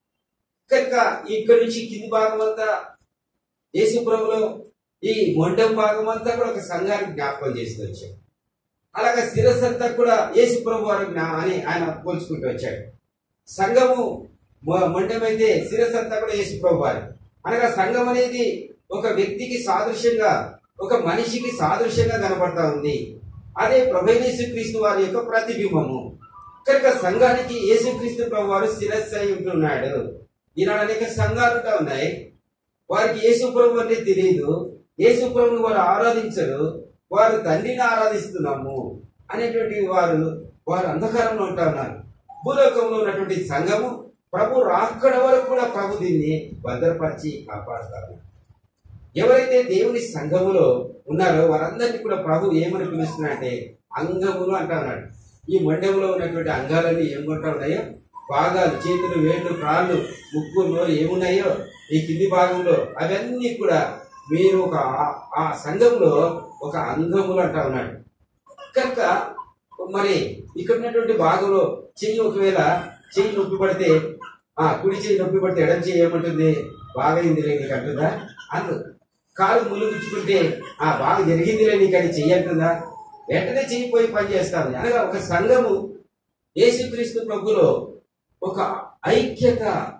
కనుక ఇక్కడి నుంచి కింది భాగం అంతా యేసు ప్రభులో ఈ మొండం భాగం అంతా కూడా ఒక సంఘానికి జ్ఞాపకం చేస్తూ వచ్చాడు అలాగే శిరస్సు అంతా కూడా యేసు ప్రభు వారు జ్ఞా- అని ఆయన పోల్చుకుంటూ వచ్చాడు సంఘము మొ- మొండమైతే శిరస్సు అంతా కూడా యేసు ప్రభు వారు అనగా సంఘం అనేది ఒక వ్యక్తికి సాదృశ్యంగా ఒక మనిషికి సాదృశ్యంగా కనబడతా ఉంది అదే ప్రభైనేసు క్రీస్తు వారి యొక్క ప్రతిబింబము కనుక సంఘానికి యేసుక్రీస్తు ప్రభు వారు శిరస్సు అయి ఉంటున్నాడు ఈనాడు అనేక సంఘాలు ఉంటా ఉన్నాయి వారికి యేసు ప్రభు అంటే తెలియదు యేసు ప్రభుని వారు ఆరాధించరు వారు తండ్రిని ఆరాధిస్తున్నాము అనేటువంటి వారు వారు అంధకారంలో ఉంటా ఉన్నారు భూలోకంలో ఉన్నటువంటి సంఘము ప్రభు రాకడ వరకు కూడా ప్రభు దీన్ని భద్రపరిచి కాపాడుతారు ఎవరైతే దేవుని సంఘములో ఉన్నారో వారందరినీ కూడా ప్రభు ఏమని పిలుస్తున్నాడంటే అంగములు అంటా ఉన్నాడు ఈ మండములో ఉన్నటువంటి అంగాలన్నీ ఏముంటా ఉన్నాయో భాగాలు చేతులు వేళ్ళు కాళ్ళు ముక్కు నోరు ఏమున్నాయో ఈ కింది భాగంలో అవన్నీ కూడా మీరు ఒక ఆ- ఆ సంఘంలో ఒక అంగములు అంటా ఉన్నాడు కనుక మరి ఇక్కడ ఉన్నటువంటి భాగంలో చెయ్యి ఒకవేళ చెయ్యి నొప్పి పడితే ఆ కుడి చెయ్యి నొప్పి పడితే ఎడం చెయ్యి ఏమంటుంది బాగా అయిందిలే నీకు అంటుందా అందు కాలు ములుగుచ్చుకుంటే ఆ బాగా జరిగిందిలే నీకు అని చెయ్యి అంటుందా వెంటనే చెయ్యిపోయి పని చేస్తాను అనగా ఒక సంఘము యేసుక్రీస్తు ప్రభులో ఒక ఐక్యత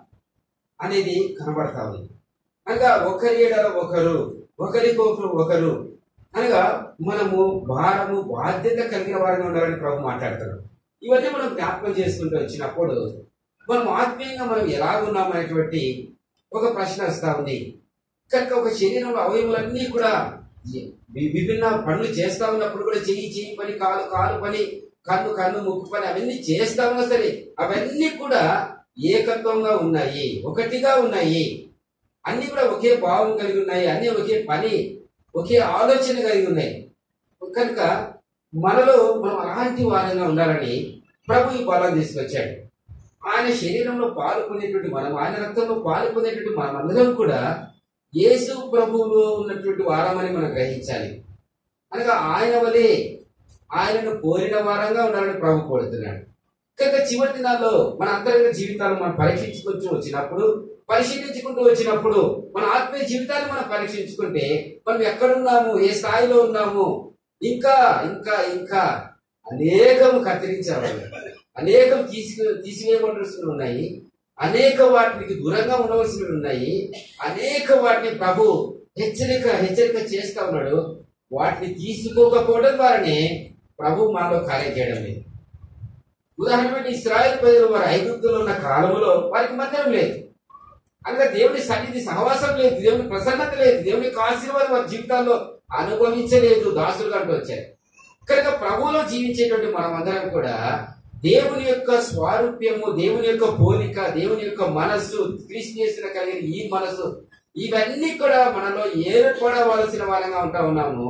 అనేది కనబడతా ఉంది అనగా ఒకరి ఏడల ఒకరు ఒకరికొకరు ఒకరు అనగా మనము భారము బాధ్యత కలిగిన వారిగా ఉండాలని ప్రభు మాట్లాడతాడు ఇవన్నీ మనం జ్ఞాపకం చేసుకుంటూ వచ్చినప్పుడు మనం ఆత్మీయంగా మనం ఎలాగున్నాం అనేటువంటి ఒక ప్రశ్న వస్తా ఉంది కనుక ఒక శరీరంలో అవయవులన్నీ కూడా వి- విభిన్న పనులు చేస్తా ఉన్నప్పుడు కూడా చెయ్యి చెయ్యి పని కాలు కాలు పని కన్ను కన్ను ముక్కు పని అవన్నీ చేస్తా ఉన్నా సరే అవన్నీ కూడా ఏకత్వంగా ఉన్నాయి ఒకటిగా ఉన్నాయి అన్ని కూడా ఒకే భావం కలిగి ఉన్నాయి అన్ని ఒకే పని ఒకే ఆలోచన కలిగి ఉన్నాయి కనుక మనలో మనం అలాంటి వారంగా ఉండాలని ప్రభు ఈ బలం తీసుకొచ్చాడు ఆయన శరీరంలో పాల్గొనేటువంటి మనం ఆయన రక్తంలో పాల్గొనేటువంటి మనం అందరం కూడా యేసు ప్రభువులో ఉన్నటువంటి వారమని మనం గ్రహించాలి అనగా ఆయన వలె ఆయనను కోరిన వారంగా ఉండాలని ప్రభు కోరుతున్నాడు కనుక చివరి దినాల్లో మన అంతరంగ జీవితాలు మనం పరీక్షించుకుంటూ వచ్చినప్పుడు పరిశీలించుకుంటూ వచ్చినప్పుడు మన ఆత్మీయ జీవితాన్ని మనం పరీక్షించుకుంటే మనం ఎక్కడున్నాము ఏ స్థాయిలో ఉన్నాము ఇంకా ఇంకా ఇంకా అనేకం కత్తిరించేవాళ్ళు అనేకం తీసి తీసివేయవలసినవి ఉన్నాయి అనేక వాటికి దూరంగా ఉండవలసినవి ఉన్నాయి అనేక వాటిని ప్రభు హెచ్చరిక హెచ్చరిక చేస్తా ఉన్నాడు వాటిని తీసుకోకపోవడం ద్వారానే ప్రభు మనలో కార్యం చేయడం లేదు ఉదాహరణకి ఇస్రాయల్ ప్రజలు వారి ఐగుప్తులో ఉన్న కాలంలో వారికి మందిరం లేదు అనగా దేవుని సన్నిధి సహవాసం లేదు దేవుని ప్రసన్నత లేదు దేవుని యొక్క ఆశీర్వాదం వారి జీవితాల్లో అనుభవించలేదు దాసులుగా అంటూ వచ్చారు కనుక ప్రభువులో జీవించేటువంటి మనమందరం కూడా దేవుని యొక్క స్వారూప్యము దేవుని యొక్క పోలిక దేవుని యొక్క మనస్సు క్రీస్తు చేసిన కలిగిన ఈ మనస్సు ఇవన్నీ కూడా మనలో ఏర్పడవలసిన వారంగా ఉంటా ఉన్నాము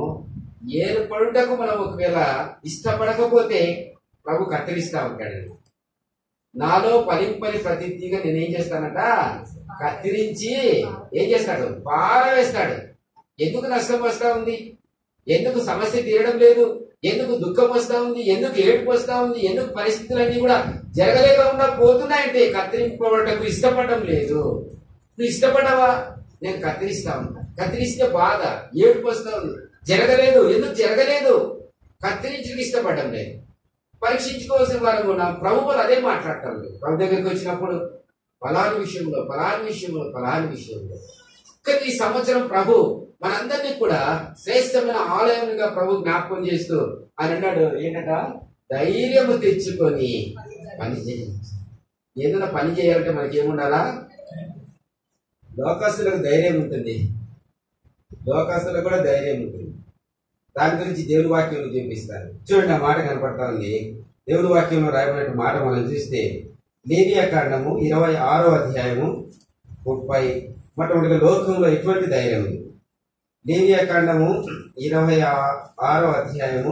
ఏర్పడుటకు మనం ఒకవేళ ఇష్టపడకపోతే ప్రభు కత్తిరిస్తా ఉంటాడు నాలో ఫలింపని ప్రతి తీగ నేనేం చేస్తానట కత్తిరించి ఏం చేస్తాడు పారవేస్తాడు ఎందుకు నష్టం వస్తా ఉంది ఎందుకు సమస్య తీరడం లేదు ఎందుకు దుఃఖం వస్తా ఉంది ఎందుకు ఏడుపు వస్తా ఉంది ఎందుకు పరిస్థితులన్నీ కూడా జరగలేకుండా పోతున్నాయంటే కత్తిరింపబడటకు ఇష్టపడడం లేదు నువ్వు ఇష్టపడవా నేను కత్తిరిస్తా ఉంటా కత్తిరిస్తే బాధ ఏడుపు వస్తా ఉంది జరగలేదు ఎందుకు జరగలేదు కత్తిరించడానికి ఇష్టపడడం లేదు పరీక్షించుకోవాల్సిన వారు నా ప్రభువులు అదే మాట్లాడతారు ప్రభు దగ్గరికి వచ్చినప్పుడు ఫలాని విషయంలో ఫలాని విషయంలో ఫలాని విషయంలో కానీ ఈ సంవత్సరం ప్రభు మనందరినీ కూడా శ్రేష్టమైన ఆలయంగా ప్రభు జ్ఞాపకం చేస్తూ ఆయన అన్నాడు ఏంటట ధైర్యము తెచ్చుకొని పని చేయాలి ఏదైనా పని చేయాలంటే మనకి ఏముండాలా లోకస్తులకు ధైర్యం ఉంటుంది లోకస్తులకు కూడా ధైర్యం ఉంటుంది దాని గురించి దేవుని వాక్యంలో చూపిస్తారు చూడండి ఆ మాట కనపడతా ఉంది దేవుని వాక్యంలో రాయబడిన మాట మనం చూస్తే లేవియా కాండము ఇరవై ఆరో అధ్యాయము ముప్పై మొట్టమొదటిగా లోకంలో ఎటువంటి ధైర్యం ఉంది లేవియా కాండము ఇరవై ఆ- ఆరో అధ్యాయము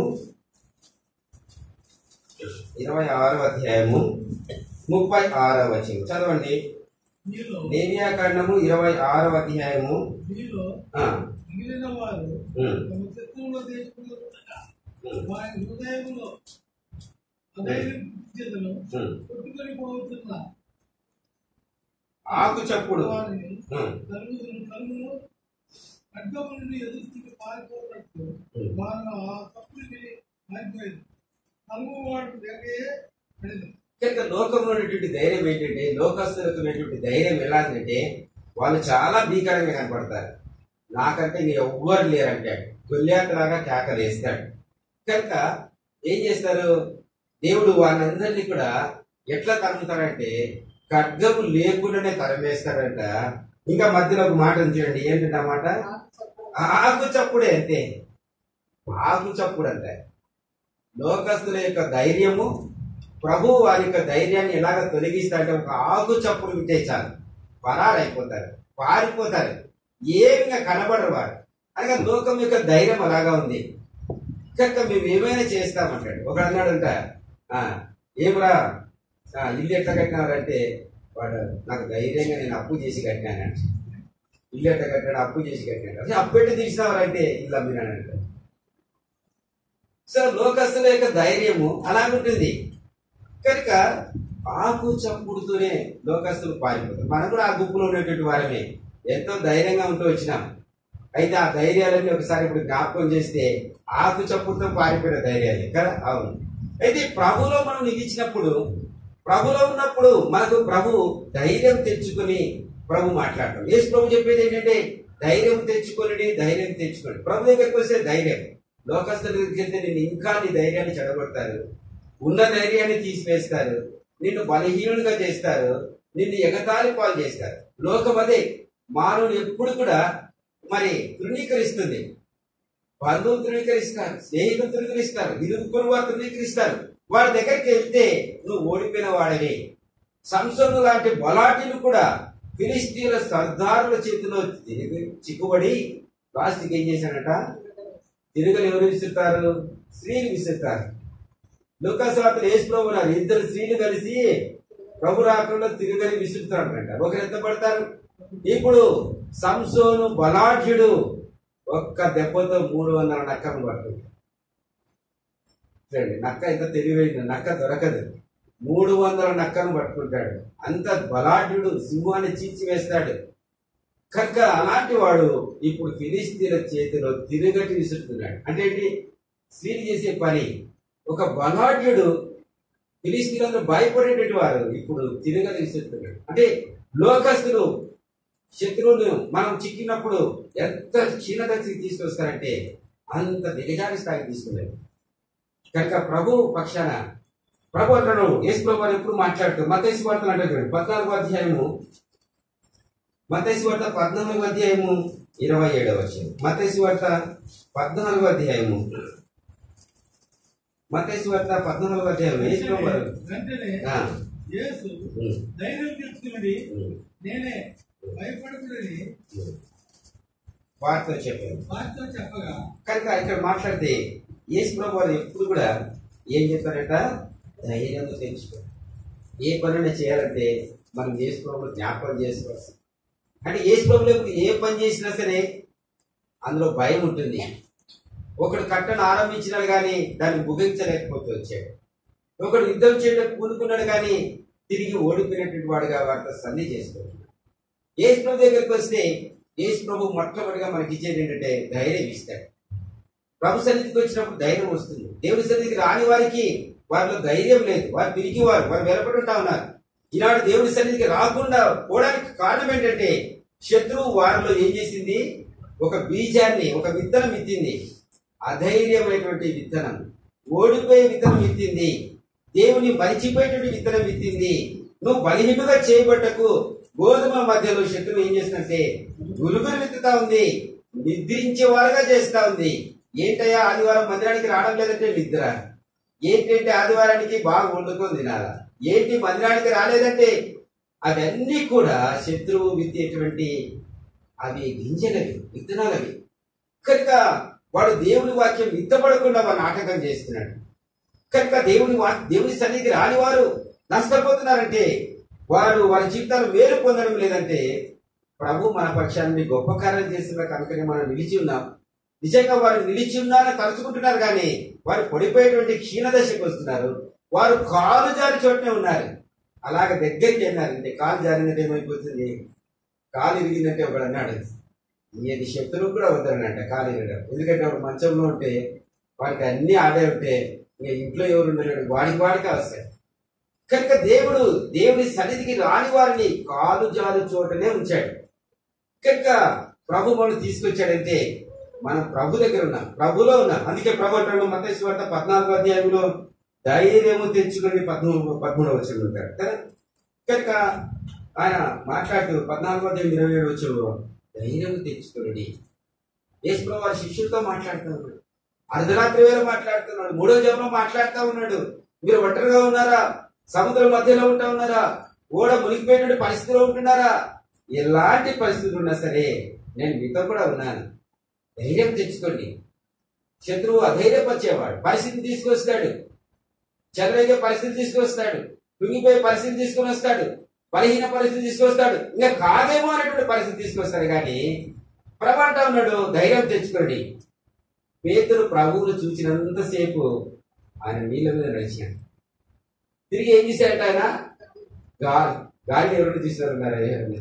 ఇరవై ఆరో అధ్యాయము ముప్పై ఆరో వచనం చదవండి మీలో లేవియా కాండము ఇరవై ఆరో అధ్యాయము మీలో ఆ, మిగిలిన వారు ఉమ్, తమ శత్రువుల దేశంలో ఉమ్, వారి హృదయంలో అధైర్యం పుట్టించెదను ఉమ్. కొట్టుకొని పోతున్న ఆకు చప్పుడు వారిని ఉమ్, కలుగును కలుగును ఖడ్గము నుండి ఎదురుకి పారిపోయినట్టు ఉమ్. వారు ఆ తప్పుని పారిపోయింది కలుగు వాడు దగ్గరే పడింది కనుక లోకంలో ఉన్నటువంటి ధైర్యం ఏంటంటే లోకస్తులకు ఉన్నటువంటి ధైర్యం ఎలాంటిదంటే వాళ్ళు చాలా భీకరంగా కనపడతారు నాకంటే ఇంక ఎవ్వరు లేరంటాడు గొల్లాతలాగా కేకలేస్తాడు కనుక ఏం చేస్తారు దేవుడు వాళ్ళందరినీ కూడా ఎట్లా తరుముతాడంటే ఖడ్గము లేకుండానే తరిమేస్తాడంట ఇంకా మధ్యలో ఒక మాట ఉంది చూడండి ఏంటంటే ఆ మాట ఆకు చప్పుడే అంతే ఆకు చప్పుడు అంటారు లోకస్తుల యొక్క ధైర్యము ప్రభు వారి యొక్క ధైర్యాన్ని ఎలాగ తొలగిస్తాడంటే ఒక ఆకు చప్పుడు వింటే చాలు పరారైపోతారు పారిపోతారు ఏమిగా కనబడరు వారు అనగా లోకం యొక్క ధైర్యం అలాగా ఉంది కనుక మేము ఏమైనా చేస్తామంటాడు ఒక అన్నాడంట "ఆ, ఏమిరా ఆ, ఇల్లు ఎట్లా కట్టినారంటే వాడు నాకు ధైర్యంగా నేను అప్పు చేసి కట్టినానంట ఇల్లు ఎట్లా కట్టాడు అప్పు చేసి కట్టాడు అసలు అప్పు ఎట్లా తీసినావారంటే ఇల్లు అమ్మినాడంట సో లోకస్తుల యొక్క ధైర్యము అలాగుంటుంది కనుక ఆకు చప్పుడుతూనే లోకస్తులు పారిపోతారు మనం కూడా ఆ గుంపులో ఉన్నటువంటి వారమే ఎంతో ధైర్యంగా ఉంటూ వచ్చినాం అయితే ఆ ధైర్యాలన్నీ ఒకసారి ఇప్పుడు జ్ఞాపకం చేస్తే ఆకు చప్పుడుతో పారిపోయిన ధైర్యాలే కదా అవును అయితే ప్రభులో మనం నిలిచినప్పుడు ప్రభులో ఉన్నప్పుడు మనకు ప్రభు ధైర్యం తెచ్చుకొని ప్రభు మాట్లాడటం యేసు ప్రభు చెప్పేది ఏంటంటే ధైర్యం తెచ్చుకొని ధైర్యం తెచ్చుకోండి ప్రభు దగ్గరికి వస్తే ధైర్యం లోకస్తుల దగ్గరికి వెళ్తే నేను ఇంకా నీ ధైర్యాన్ని చెడగొడతారు ఉన్న ధైర్యాన్ని తీసివేస్తారు నిన్ను బలహీనుడిగా చేస్తారు నిన్ను ఎగతాళి పాలు చేస్తారు లోకం అదే మానవుని ఎప్పుడు కూడా మరి తృణీకరిస్తుంది బంధువులు తృణీకరిస్తారు స్నేహితులు తృణీకరిస్తారు ఇరుగు వారు తృణీకరిస్తారు వారి దగ్గరికి వెళ్తే నువ్వు ఓడిపోయిన వాడవి సంసోను లాంటి బలాటిలు కూడా ఫిలిస్తీన్ల సర్దారుల చేతిలో తిరిగి చిక్కుబడి లాస్ట్కి ఏం చేశాడట తిరుగులు ఎవరు విసురుతారు స్త్రీలు విసురుతారు లోకాసులు యేసు ప్రభు ఉన్నారు ఇద్దరు స్త్రీలు కలిసి ప్రభు రాకుండా తిరుగని విసురుతారంట ఒకరు ఎంత పడతారు ఇప్పుడు సంసోను బలాఢ్యుడు ఒక్క దెబ్బతో మూడు వందల నక్కను పడుతుంది చూడండి నక్క ఎంత తెలివైంది నక్క దొరకదు మూడు వందల నక్కను పట్టుకుంటాడు అంత బలాఢ్యుడు సింహాన్ని చీల్చి వేస్తాడు కనుక అలాంటి వాడు ఇప్పుడు ఫిలిస్తీన్ల చేతిలో తిరుగటి విసురుతున్నాడు అంటే ఏంటి స్త్రీలు చేసే పని ఒక బలాఢ్యుడు ఫిలిస్తీన్లందరూ భయపడేటువంటి వారు ఇప్పుడు తిరగలి విసురుతున్నాడు అంటే లోకస్తులు శత్రువులు మనం చిక్కినప్పుడు ఎంత క్షీణతకి తీసుకొస్తారంటే అంత దిగజారి స్థాయికి తీసుకున్నారు కనుక ప్రభు పక్షాన ప్రభు అంటాడు యేసు ప్రభు అని ఎప్పుడు మాట్లాడుతూ మతేసి వార్తలు అంటే చూడండి పద్నాలుగో అధ్యాయము మతేసి వార్త పద్నాలుగో అధ్యాయము ఇరవై ఏడవ వచ్చింది మతేసి వార్త పద్నాలుగో అధ్యాయము మతేసి వార్త పద్నాలుగో అధ్యాయం యేసు ప్రభు వారు- వెంటనే ఆ, యేసు ఉమ్, ధైర్యం తెచ్చుకుని ఉమ్, నేనే భయపడకూడని ఉమ్. వారితో చెప్పారు వారితో చెప్పగా కనుక ఇక్కడ మాట్లాడితే యేసు ప్రభు వారు ఎప్పుడు కూడా ఏం చెప్తారంట ధైర్యం తెచ్చుకో ఏ పనైనా చేయాలంటే మనం యేసు ప్రభు జ్ఞాపకం చేసుకోవచ్చు అంటే యేసు ప్రభులకు ఏ పని చేసినా సరే అందులో భయం ఉంటుంది ఒకడు కట్టను ఆరంభించినాడు కానీ దాన్ని ముగించలేకపోతే వచ్చాడు ఒకడు యుద్ధం చేయడానికి పూనుకున్నాడు కానీ తిరిగి ఓడిపోయినటువంటి వాడుగా వారితో సన్ని చేసుకుంటున్నాడు యేసు ప్రభు దగ్గరికి వస్తే యేసు ప్రభు మొట్టమొదటిగా మనకి ఇచ్చేది ఏంటంటే ధైర్యం ఇస్తాడు ప్రభు సన్నిధికి వచ్చినప్పుడు ధైర్యం వస్తుంది దేవుని సన్నిధికి రాని వారికి వారిలో ధైర్యం లేదు వారు తిరిగి వారు వారు వెలపడి ఉంటా ఉన్నారు ఈనాడు దేవుని సన్నిధికి రాకుండా పోవడానికి కారణం ఏంటంటే శత్రువు వారిలో ఏం చేసింది ఒక బీజాన్ని ఒక విత్తనం విత్తింది అధైర్యమైనటువంటి విత్తనం ఓడిపోయే విత్తనం విత్తింది దేవుని మరిచిపోయేటువంటి విత్తనం విత్తింది నువ్వు బలహీనుగా చేయబట్టకు గోధుమ మధ్యలో శత్రువు ఏం చేస్తుందంటే గురుగురు విత్తుతా ఉంది నిద్రించే వారుగా చేస్తా ఉంది ఏంటయ్యా ఆదివారం మందిరానికి రావడం లేదంటే నిద్ర ఏంటంటే ఆదివారానికి బాగా వండుకొని తినాలా ఏంటి మందిరానికి రాలేదంటే అవన్నీ కూడా శత్రువు విత్తేటువంటి అవి గింజలవి విత్తనాలవి కనుక వాడు దేవుని వాక్యం విత్తపడకుండా వాడు నాటకం చేస్తున్నాడు కనుక దేవుని వా దేవుని సన్నిధికి రాని వారు నష్టపోతున్నారంటే వారు వారి జీవితాలు మేలు పొందడం లేదంటే ప్రభు మన పక్షాన్ని గొప్ప కార్యం చేస్తున్న కనుకనే మనం నిలిచి ఉన్నాం నిజంగా వారు నిలిచి ఉన్నారని తలుచుకుంటున్నారు కానీ వారు పడిపోయేటువంటి క్షీణ దశకు వస్తున్నారు వారు కాలు జారి చోటనే ఉన్నారు అలాగ దగ్గరికి వెళ్ళారంటే కాలు జారినట్టు ఏమైపోతుంది కాలు ఇరిగిందంటే ఒకడు అన్నాడు ఏది శత్రువు కూడా వద్దనంట కాలు ఇరగడం ఎందుకంటే వాడు మంచంలో ఉంటే వాడికి అన్ని ఆడే ఉంటే ఇంకా ఇంట్లో ఎవరు ఉండలేడు వాడికి వాడికి వస్తాయి కనుక దేవుడు దేవుని సన్నిధికి రాని వారిని కాలు జారు చోటనే ఉంచాడు కనుక ప్రభు మనం తీసుకొచ్చాడంటే మనం ప్రభు దగ్గర ఉన్నాం ప్రభులో ఉన్నాం అందుకే ప్రభు అంటాడు మతేశ్వ వార్త పద్నాలుగో అధ్యాయంలో ధైర్యము తెచ్చుకొని పద్మూడు పదమూడవ వచ్చిన ఉంటాడు కదా కనుక ఆయన మాట్లాడుతూ పద్నాలుగో అధ్యాయం ఇరవై ఏడు వచ్చంలో ధైర్యం తెచ్చుకోండి యేసుప్రభు వారి శిష్యులతో మాట్లాడుతూ ఉన్నాడు అర్ధరాత్రి వేళ మాట్లాడుతున్నాడు మూడో జన్మ మాట్లాడుతూ ఉన్నాడు మీరు ఒంటరిగా ఉన్నారా సముద్రం మధ్యలో ఉంటా ఉన్నారా ఓడ మునిగిపోయినటువంటి పరిస్థితిలో ఉంటున్నారా ఎలాంటి పరిస్థితులు ఉన్నా సరే నేను మీతో కూడా ఉన్నాను ధైర్యం తెచ్చుకోండి శత్రువు అధైర్యపరిచేవాడు పరిస్థితి తీసుకొస్తాడు చెలరేగే పరిస్థితి తీసుకొస్తాడు కుంగిపోయే పరిస్థితి తీసుకొని వస్తాడు బలహీన పరిస్థితి తీసుకొస్తాడు ఇంకా కాదేమో అనేటువంటి పరిస్థితి తీసుకొస్తాడు కానీ ప్రభు అంటా ఉన్నాడు ధైర్యం తెచ్చుకోండి పేతురు ప్రభువును చూసినంతసేపు ఆయన నీళ్ళ మీద నడిచాడు తిరిగి ఏం చేశాడట ఆయన గాలి గాలి ఎవరు తీసినారన్నారు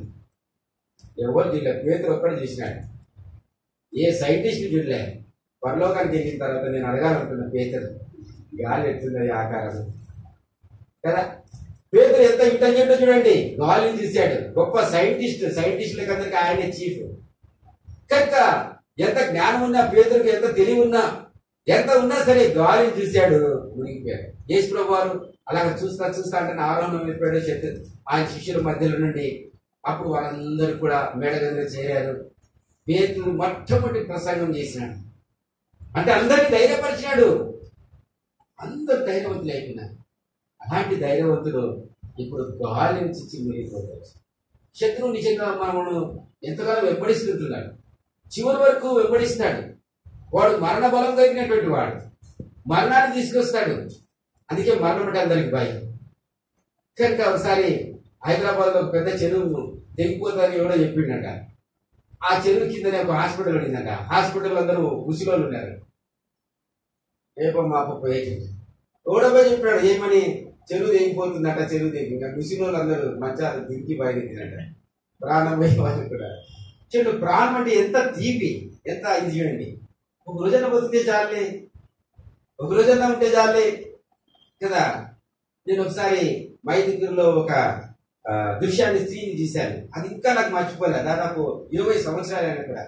ఎవరు చూడలేదు పేతురు ఒక్కడు చూసినాడు ఏ సైంటిస్ట్ చూడలే పరలోకానికి వెళ్ళిన తర్వాత నేను అడగాలనుకున్న పేతురు గాలి ఎట్లున్నది ఆకారం కదా పేతురు ఎంత ఇంటెలిజెంట్ చూడండి గాలిని చూశాడు గొప్ప సైంటిస్ట్ సైంటిస్టులకు అందరికి ఆయనే చీఫ్ కనుక ఎంత జ్ఞానం ఉన్నా పేదలకు ఎంత తెలివి ఉన్నా ఎంత ఉన్నా సరే గాలిని చూశాడు మునిగిపోయాడు యేసు ప్రభు వారు అలాగ చూస్తా చూస్తా అంటే ఆరోహణం వెళ్ళిపోయాడు శక్తి ఆయన శిష్యుల మధ్యలో నుండి అప్పుడు వాళ్ళందరూ కూడా మేడ దగ్గర చేరారు పేతులు మొట్టమొదటి ప్రసంగం చేసినాడు అంటే అందరినీ ధైర్యపరిచినాడు అందరు ధైర్యవంతులు అయిపోయినారు అలాంటి ధైర్యవంతులు ఇప్పుడు గాలి నుంచి చిమ్మిపోతారు శత్రువు నిజంగా మనము ఎంతగానో వెంబడిస్తుంటున్నాడు చివరి వరకు వెంబడిస్తాడు వాడు మరణ బలం కలిగినటువంటి వాడు మరణాన్ని తీసుకొస్తాడు అందుకే మరణం అంటే అందరికి భయం కనుక ఒకసారి హైదరాబాద్ లో పెద్ద చెరువు తెగిపోతుందని ఎవడో చెప్పిండట ఆ చెరువు కిందనే ఒక హాస్పిటల్ ఉండిందంట హాస్పిటల్ అందరూ ముసిలోళ్ళు ఉన్నారు రేపో మాపో పోయేది ఎవడపోయి చెప్పాడు ఏమని చెరువు తెగిపోతుందట చెరువు తెగి ఇంకా ముసిలోళ్ళు అందరూ మంచాలు దింకి బయలుదేరినట ప్రాణం పోయే వాళ్ళు కూడా చెడు ప్రాణం అంటే ఎంత తీపి ఎంత ఇది చూడండి ఒక రోజున బతికితే చాలే ఒక రోజున ఉంటే చాలే కదా నేను ఒకసారి మైదుగురులో ఒక ఆ, దృశ్యాన్ని స్త్రీని చూశాను అది ఇంకా నాకు మర్చిపోలే దాదాపు ఇరవై సంవత్సరాలైనా కూడా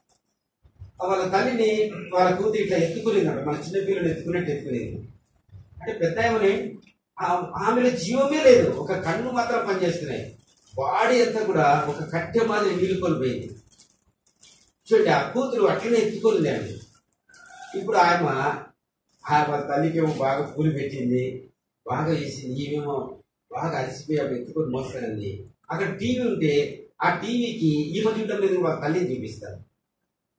వాళ్ళ తల్లిని వాళ్ళ కూతురు ఇట్లా ఎత్తుకునేది మన చిన్న పిల్లలు ఎత్తుకున్నట్టు ఎత్తుకునేది అంటే పెద్ద ఆమెని ఆ- ఆమెలో జీవమే లేదు ఒక కన్ను మాత్రం పనిచేస్తున్నాయి బాడీ అంతా కూడా ఒక కట్టె మాదిరి వీలుకొని పోయింది చూడండి ఆ కూతురు అట్లనే ఎత్తుకొని ఆమె ఇప్పుడు ఆమె ఆ వాళ్ళ తల్లికేమో బాగా పూలు పెట్టింది బాగా వేసింది ఈమెమో బాగా అలసిపోయి ఆమె ఎత్తుకొని మోస్తానంది అక్కడ టీవీ ఉంటే ఆ టీవీకి ఈమె చూడడం లేదు వాళ్ళ తల్లిని చూపిస్తారు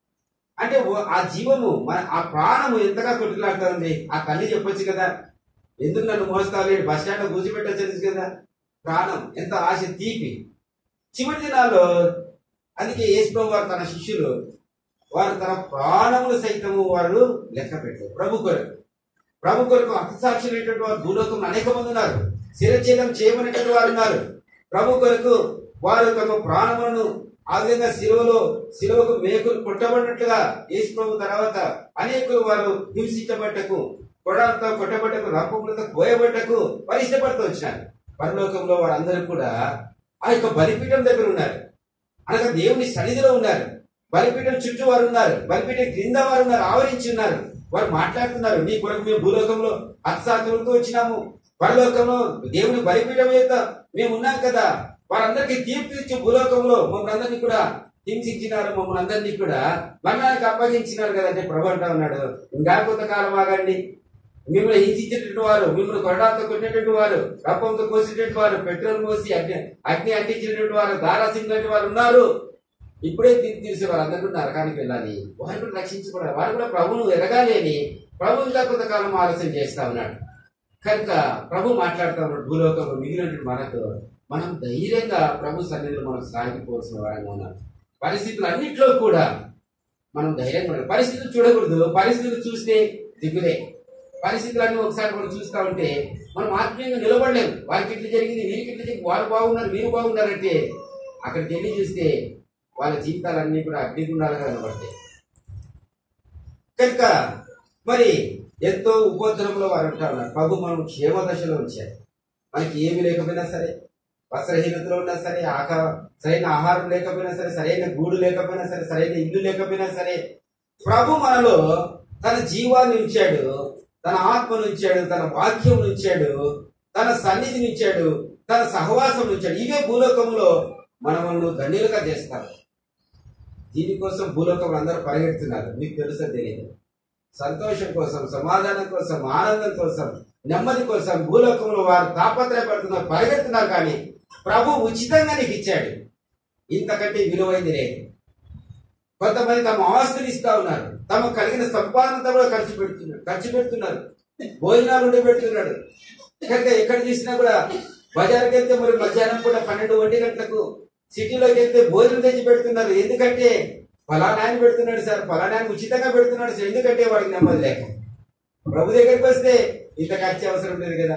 అంటే ఓ- ఆ జీవము మన ఆ ప్రాణము ఎంతగా కొట్టుకులాడుతుంది ఆ తల్లి చెప్పొచ్చు కదా ఎందుకు నన్ను మోస్తావు బస్ స్టాండ్ లో కూర్చోబెట్టచ్చు కదా ప్రాణం ఎంత ఆశ తీపి చివరి దినాల్లో అందుకే యేసుప్రభు వారు తన శిష్యులు వారు తన ప్రాణములు సైతము వారు లెక్క పెట్టారు ప్రభు కొరకు ప్రభు కొరకు అర్థసాక్షులైనటువంటి వారు భూలోకంలో అనేక మంది ఉన్నారు శిరఛేదం చేయమనేటువంటి వారు ఉన్నారు ప్రభు కొరకు వారు తమ ప్రాణములను ఆ విధంగా శిలువలో శిలువకు మేకులు కొట్టబడినట్లుగా యేసు ప్రభు తర్వాత అనేకులు వారు హింసించబట్టకు కొడాలతో కొట్టబట్టకు రంపములతో పోయబట్టకు వారు ఇష్టపడుతూ వచ్చినారు పరలోకంలో వారందరూ కూడా ఆ యొక్క బలిపీఠం దగ్గర ఉన్నారు అనగా దేవుని సన్నిధిలో ఉన్నారు బలిపీఠం చుట్టూ వారు ఉన్నారు బలిపీఠం క్రింద వారు ఉన్నారు ఆవరించి ఉన్నారు వారు మాట్లాడుతున్నారు నీ కొరకు మేము భూలోకంలో అత్సాతులతో వచ్చినాము పరలోకంలో దేవుని బలిపీఠం యొక్క మేము ఉన్నాం కదా వారందరికీ తీర్పు ఇచ్చి భూలోకంలో మమ్మల్ని అందరినీ కూడా హింసించినారు మమ్మల్ని అందరినీ కూడా మరణానికి అప్పగించినారు కదంటే ప్రభు అంటా ఉన్నాడు ఇంకా కొంతకాలం ఆగండి మిమ్మల్ని హింసించేటటువంటి వారు మిమ్మల్ని కొరడాలతో కొట్టినటువంటి వారు రప్పంతో కోసేటటువంటి వారు పెట్రోల్ పోసి అగ్ని అగ్ని అంటించినటువంటి వారు దారాసింగ్ వారు ఉన్నారు ఇప్పుడే తీర్పు తీసే వారందరూ కూడా నరకానికి వెళ్ళాలి వారు కూడా రక్షించబడాలి వారు కూడా ప్రభువును ఎరగాలి అని ప్రభు ఇంకా కొంతకాలం ఆలస్యం చేస్తా ఉన్నాడు కనుక ప్రభు మాట్లాడుతూ ఉన్నాడు భూలోకంలో మిగిలినటువంటి మనకు మనం ధైర్యంగా ప్రభు సన్నిధిలో మనం సాగిపోవాల్సిన వారంగా ఉన్నాం పరిస్థితులు అన్నిట్లో కూడా మనం ధైర్యంగా ఉండాలి పరిస్థితులు చూడకూడదు పరిస్థితులు చూస్తే దిగులే పరిస్థితులన్నీ ఒకసారి మనం చూస్తా ఉంటే మనం ఆత్మీయంగా నిలబడలేము వారికి ఇట్లా జరిగింది వీరికి ఇట్లా జరిగింది వారు బాగున్నారు వీరు బాగున్నారంటే అక్కడికి వెళ్ళి చూస్తే వాళ్ళ జీవితాలన్నీ కూడా అగ్నిగుండాలుగా కనబడతాయి కనుక మరి ఎంతో ఉపద్రవంలో వారు అంటా ఉన్నారు ప్రభు మనం క్షేమ దశలో ఉంచారు మనకి ఏమి లేకపోయినా సరే వస్త్రహీనతలో ఉన్నా సరే ఆక సరైన ఆహారం లేకపోయినా సరే సరైన గూడు లేకపోయినా సరే సరైన ఇల్లు లేకపోయినా సరే ప్రభు మనలో తన జీవాన్ని ఉంచాడు తన ఆత్మను ఉంచాడు తన వాక్యం ఉంచాడు తన సన్నిధిని ఉంచాడు తన సహవాసం ఉంచాడు ఇవే భూలోకంలో మనము ధన్యులుగా చేస్తారు దీనికోసం భూలోకం అందరూ పరిగెడుతున్నారు మీకు తెలుసో తెలియదు సంతోషం కోసం సమాధానం కోసం ఆనందం కోసం నెమ్మది కోసం భూలోకంలో వారు తాపత్రయపడుతున్నారు పరిగెడుతున్నారు కానీ ప్రభు ఉచితంగా నీకు ఇచ్చాడు ఇంతకంటే విలువైంది లేదు కొంతమంది తమ ఆస్తులు ఇస్తా ఉన్నారు తమ కలిగిన సంపాదనతో కూడా ఖర్చు పెడుతున్నారు ఖర్చు పెడుతున్నారు భోజనాలు ఉండి పెడుతున్నాడు కనుక ఎక్కడ చూసినా కూడా బజార్కి వెళ్తే మరి మధ్యాహ్నం కూడా పన్నెండు ఒంటి గంటలకు సిటీలోకి వెళ్తే భోజనం తెచ్చి పెడుతున్నారు ఎందుకంటే ఫలానా ఆయన పెడుతున్నాడు సార్ ఫలానా ఆయన ఉచితంగా పెడుతున్నాడు సార్ ఎందుకంటే వాడికి నెమ్మది లేక ప్రభు దగ్గరికి వస్తే ఇంత ఖర్చు అవసరం లేదు కదా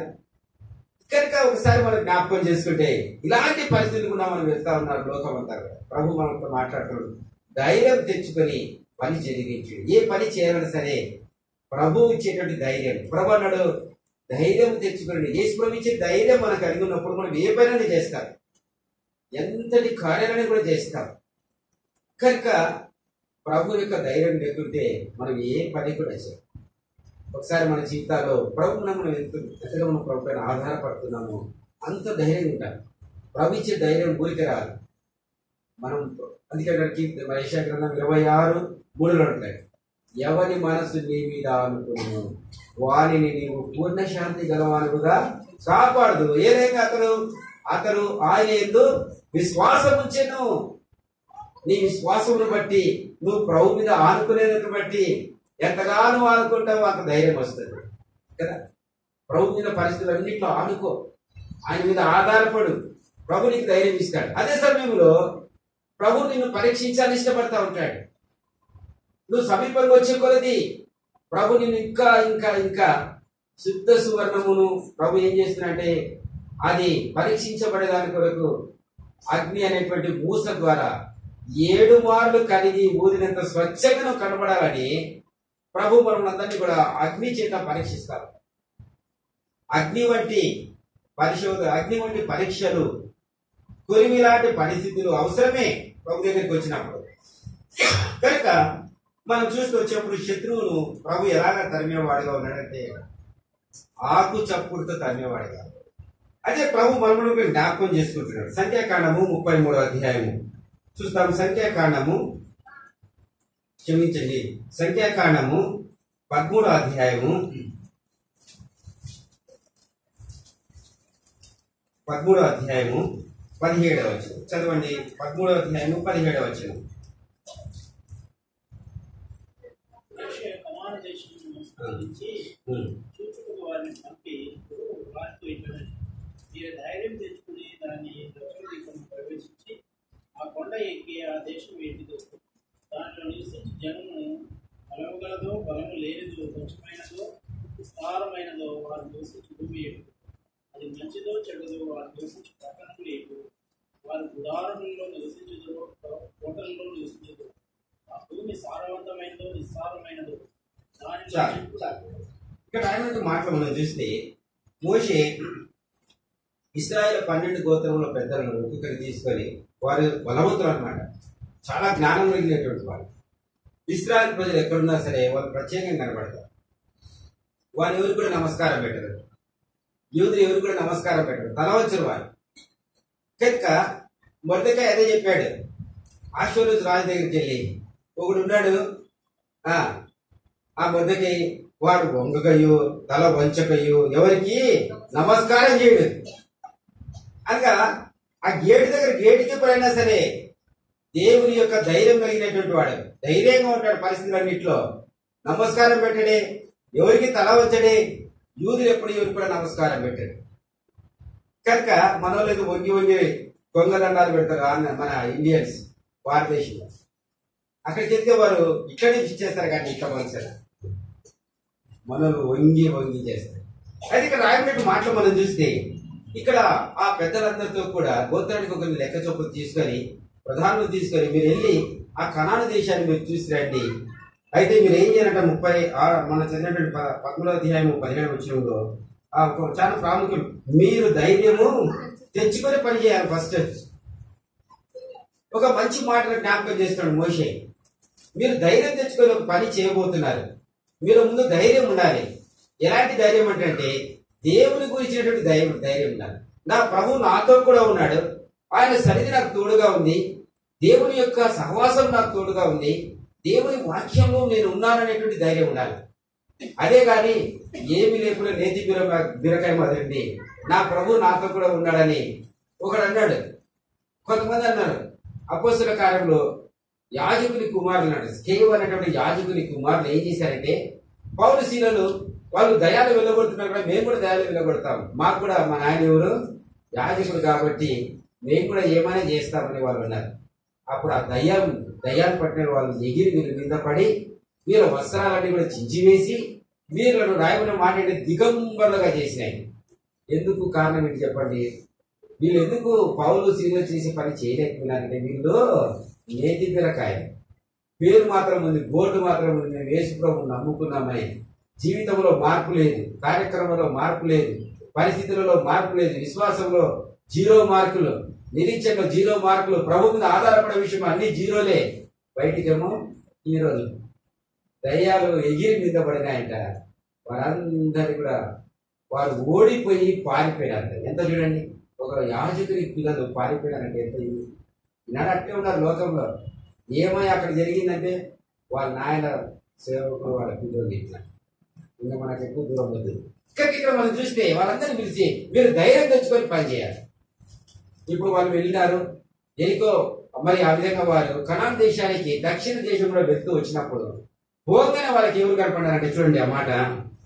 కనుక ఒకసారి మనం జ్ఞాపకం చేసుకుంటే ఇలాంటి పరిస్థితులు కూడా మనం వెళ్తా ఉన్నారు లోకం అంతా కూడా ప్రభు మనతో మాట్లాడుతున్నాడు ధైర్యం తెచ్చుకొని పని జరిగించు ఏ పని చేయాలన్నా సరే ప్రభు ఇచ్చేటువంటి ధైర్యం ప్రభు అన్నాడు ధైర్యం తెచ్చుకోండి యేసు ప్రభు ఇచ్చే ధైర్యం మనం కలిగి ఉన్నప్పుడు మనం ఏ పని చేస్తాం ఎంతటి కార్యాలను కూడా చేస్తాం కనుక ప్రభు యొక్క ధైర్యం లేకుంటే మనం ఏ పని కూడా చేయం ఒకసారి మన జీవితాల్లో ప్రభు మనం ఎంత ఎంతగా మనం ప్రభు పైన ఆధారపడుతున్నామో అంత ధైర్యం ఉంటాం ప్రభు ఇచ్చే ధైర్యం ఊరికి రాదు మనం అందుకే వైశా గ్రంథం ఇరవై ఆరు మూడులో ఉంటాయి ఎవరి మనసు నీ మీద అనుకును వానిని నీవు పూర్ణ శాంతి గలవానుగా కాపాడదు ఏదైనా అతను అతను ఆయన ఎందు విశ్వాసం ఉంచెను నీ విశ్వాసమును బట్టి నువ్వు ప్రభు మీద ఆనుకునేదాన్ని బట్టి ఎంతగానో ఆనుకుంటావో అంత ధైర్యం వస్తుంది కదా ప్రభు మీద పరిస్థితులు అన్నింటిలో ఆనుకో ఆయన మీద ఆధారపడు ప్రభు నీకు ధైర్యం ఇస్తాడు అదే సమయంలో ప్రభు నిన్ను పరీక్షించాలని ఇష్టపడతా ఉంటాడు నువ్వు సమీపంగా వచ్చే కొలది ప్రభు నిన్ను ఇంకా ఇంకా ఇంకా శుద్ధ సువర్ణమును ప్రభు ఏం చేస్తున్నాడంటే అది పరీక్షించబడేదాని కొరకు అగ్ని అనేటువంటి మూస ద్వారా ఏడు మార్లు కడిగి ఊదినంత స్వచ్ఛంగా నువ్వు కనబడాలని ప్రభు మనం అందరినీ కూడా అగ్ని చేత పరీక్షిస్తారు అగ్ని వంటి పరిశోధన అగ్ని వంటి పరీక్షలు కొరిమి లాంటి పరిస్థితులు అవసరమే ప్రభు దగ్గరికి వచ్చినప్పుడు కనుక మనం చూస్తూ వచ్చేప్పుడు శత్రువును ప్రభు ఎలాగ తరిమేవాడిగా ఉన్నాడంటే ఆకు చప్పుడుతో తరిమేవాడిగా అదే ప్రభు మనమును మేము జ్ఞాపకం చేసుకుంటున్నాడు సంఖ్యాకాండము ముప్పై మూడో అధ్యాయము చూస్తాం సంఖ్యాకాండము క్షమించండి సంఖ్యాకాండము పదమూడో అధ్యాయము పదమూడో అధ్యాయము పదిహేడవ వచనం చదవండి పదమూడవ అధ్యాయము పదిహేడవ వచనం మోషే కనాను దేశమును సంహరించి ఉమ్, చూచుటకు వారిని వారిని పంపి వారితో ఇట్లా మీరు ధైర్యం తెచ్చుకుని దాన్ని దక్షిణ దిక్కును ప్రవేశించి ఆ కొండ ఎక్కి ఆ దేశం ఏంటిదో దాంట్లో నివసించి జనము బలము గలదో బలము లేనిదో కొంచెమైనదో విస్తారమైనదో వారు నివసించి భూమి ఏడు అది మంచిదో చెడుదో వారు నివసించి పట్టణం లేదు వారు గుడారంలో నివసించదో కోటల్లో నివసించదో ఆ భూమి సారవంతమైనదో నిస్సారమైనదో దాని చాలు చాలు. ఇక్కడ ఆయన మాటలు మనం చూస్తే మోషే ఇస్రాయేల్ పన్నెండు గోత్రంలో పెద్దలను ఒక్కొక్కరు తీసుకొని వారు బలవంతులు అనమాట చాలా జ్ఞానం కలిగినటువంటి వాళ్ళు ఇస్రాయల్ ప్రజలు ఎక్కడున్నా సరే వాళ్ళు ప్రత్యేకంగా కనబడతారు వారు ఎవరు కూడా నమస్కారం పెట్టరు యూదులు ఎవరు కూడా నమస్కారం పెట్టరు తల వచ్చరు వారు కనుక మొదటిగా అదే చెప్పాడు ఆశ్వరుజు రాజు దగ్గరికి వెళ్ళి ఒకడు ఉన్నాడు ఆ ఆ మొదటి వాడు వంగకయ్యు తల వంచకయ్యు ఎవరికి నమస్కారం చేయడు అనగా ఆ గేటు దగ్గర గేటు కీపరైనా సరే దేవుని యొక్క ధైర్యం కలిగినటువంటి వాడు ధైర్యంగా ఉంటాడు పరిస్థితులన్నింటిలో నమస్కారం పెట్టడే ఎవరికి తల వచ్చడే యూదులు ఎప్పుడు ఎవరికి కూడా నమస్కారం పెట్టాడు కనుక మన వాళ్ళకి వంగి వంగి కొంగదండాలు పెడతారు ఆ- మన ఇండియన్స్ భారతదేశంలో అక్కడికి వెళ్తే వారు ఇట్లనే ఇచ్చేస్తారు కానీ ఇట్లా మనసారు మనలు వంగి వంగి చేస్తారు అయితే ఇక్కడ రాయబడిన మాటలు మనం చూస్తే ఇక్కడ ఆ పెద్దలందరితో కూడా గోత్రానికి ఒక లెక్క చొప్పున తీసుకొని ప్రధానులు తీసుకొని మీరు వెళ్ళి ఆ కనాను దేశాన్ని మీరు చూసి రండి అయితే మీరు ఏం చేయాలంటే ముప్పై ఆ- మన చదివినటువంటి ప- పదమూడవ అధ్యాయం పదిహేను వచ్చినంలో ఆ ఒక చాలా ప్రాముఖ్యం మీరు ధైర్యము తెచ్చుకొని పని చేయాలి ఫస్ట్ ఒక మంచి మాటను జ్ఞాపకం చేస్తున్నాడు మోషే మీరు ధైర్యం తెచ్చుకొని ఒక పని చేయబోతున్నారు మీరు ముందు ధైర్యం ఉండాలి ఎలాంటి ధైర్యం అంటే దేవుని గురించినటువంటి ధైర్యం ధైర్యం ఉండాలి నా ప్రభు నాతో కూడా ఉన్నాడు ఆయన సన్నిధి నాకు తోడుగా ఉంది దేవుని యొక్క సహవాసం నాకు తోడుగా ఉంది దేవుని వాక్యంలో నేను ఉన్నాననేటువంటి ధైర్యం ఉండాలి అదే కానీ ఏమి లేకుండా నేతి బీర బీరకాయ మాదిరింది నా ప్రభు నాతో కూడా ఉన్నాడని ఒకడు అన్నాడు కొంతమంది అన్నారు అపోస్తుల కార్యంలో యాజకుని కుమారులు అన్నాడు కేవ్ అనేటువంటి యాజకుని కుమారులు ఏం చేశారంటే పౌరు శీలలు వాళ్ళు దయాలు వెళ్ళగొడుతున్నారు కూడా మేము కూడా దయాలు వెళ్ళగొడతాం మాకు కూడా మా నాయన ఎవరు యాజకుడు కాబట్టి మేము కూడా ఏమైనా చేస్తామని వాళ్ళు అన్నారు అప్పుడు ఆ దయ్యం దయ్యాలు పట్టిన వాళ్ళు ఎగిరి వీళ్ళ మీద పడి వీళ్ళ వస్త్రాలన్నీ కూడా చించివేసి వీళ్ళను రాయమని మాట్లాడి దిగంబరులుగా చేసినాయి ఎందుకు కారణం ఏంటి చెప్పండి వీళ్ళు ఎందుకు పౌలు సీనియర్ చేసే పని చేయలేకపోయినారంటే వీళ్ళు నేతి పిల్లకాయ పేరు మాత్రం ఉంది బోర్డు మాత్రం ఉంది మేము యేసు ప్రభు నమ్ముకున్నామని జీవితంలో మార్పు లేదు కార్యక్రమంలో మార్పు లేదు పరిస్థితులలో మార్పు లేదు విశ్వాసంలో జీరో మార్కులు నిరీక్షణలో జీరో మార్కులు ప్రభు మీద ఆధారపడే విషయం అన్ని జీరోలే బయటికేమో హీరోలు దయ్యాలు ఎగిరి మీద పడినాయంట వారందరి కూడా వారు ఓడిపోయి పారిపోయినారంట ఎంత చూడండి ఒక యాజకుని పిల్లలు పారిపోయినారంటే ఎంత ఇది? ఈనాడు అట్లే ఉన్నారు లోకంలో ఏమై అక్కడ జరిగిందంటే వాళ్ళ నాయన సేవకులు వాళ్ళ పిల్లలు ఇట్లా ఇంకా మనకు ఎక్కువ దూరం వద్దు ఇక్కడ ఇక్కడ మనం చూస్తే వాళ్ళందరినీ పిలిచి మీరు ధైర్యం తెచ్చుకొని పని చేయాలి ఇప్పుడు వాళ్ళు వెళ్ళినారు ఎనికో మరి ఆ విధంగా వారు కనాన్ దేశానికి దక్షిణ దేశంలో వెళ్తూ వచ్చినప్పుడు పోగానే వాళ్ళకి ఎవరు కనపడారంటే చూడండి ఆ మాట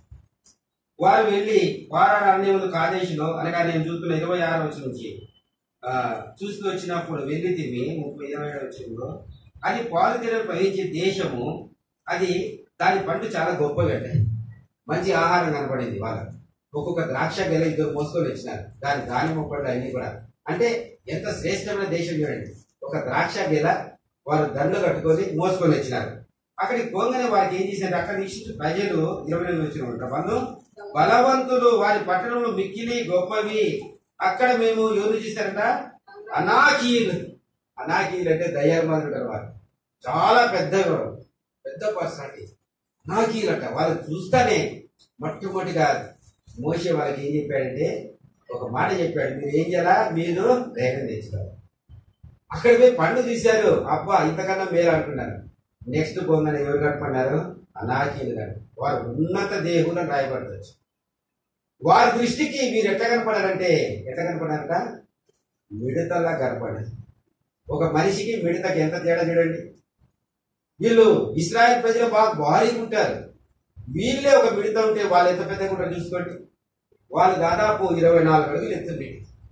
వారు వెళ్ళి వారాడు అన్ని ముందు కాదేశంలో అనగా నేను చూస్తున్న ఇరవై ఆరు వచ్చి నుంచి ఆ, చూస్తూ వచ్చినప్పుడు వెళ్ళి తిని ముప్పై ఇరవై ఏడు వచ్చినప్పుడు అది పాలు తీరం ప్రవహించే దేశము అది దాని పండు చాలా గొప్పగా ఉంటాయి మంచి ఆహారం కనపడింది వాళ్ళకి ఒక్కొక్క ద్రాక్ష గెల ఇద్దరు మోసుకొని వచ్చినారు దాని దానిమ్మ పండు అన్ని కూడా అంటే ఎంత శ్రేష్టమైన దేశం చూడండి ఒక ద్రాక్ష గెల వారు దండలు కట్టుకొని మోసుకొని వచ్చినారు అక్కడికి పోగానే వారికి ఏం చేశారు అక్కడ నుంచి ప్రజలు ఇరవై ఎనిమిది వచ్చిన బంధు బలవంతులు వారి పట్టణంలో మిక్కిలి గొప్పవి అక్కడ మేము ఎవరు చూశారంట అనాకీలు అనాకీలు అంటే దయ్యాలు వారు చాలా పెద్ద పెద్ద పర్సనాలిటీ అనాకీలు అంట వాళ్ళు చూస్తానే మొట్టమొదటిగా మోసే వాళ్ళకి ఏం చెప్పాడంటే ఒక మాట చెప్పాడు మీరు ఏం చేయాలా మీరు ధైర్యం తెచ్చుకోవాలి అక్కడ పోయి పండు తీశారు అబ్బా ఇంతకన్నా మేలు అంటున్నారు నెక్స్ట్ పొందని ఎవరు కట్టుకున్నారు అనాకీలు గారు వారు ఉన్నత దేవులను రాయబడవచ్చు వారి దృష్టికి మీరు ఎట్లా కనపడారంటే ఎట్లా కనపడారంట మిడతలా కనపడారు ఒక మనిషికి మిడతకి ఎంత తేడా చూడండి వీళ్ళు ఇస్రాయల్ ప్రజలు బాగా భారీగా ఉంటారు వీళ్ళే ఒక మిడత ఉంటే వాళ్ళు ఎంత పెద్దగా ఉంటారో చూసుకోండి వాళ్ళు దాదాపు ఇరవై నాలుగు అడుగులు ఎత్తుంది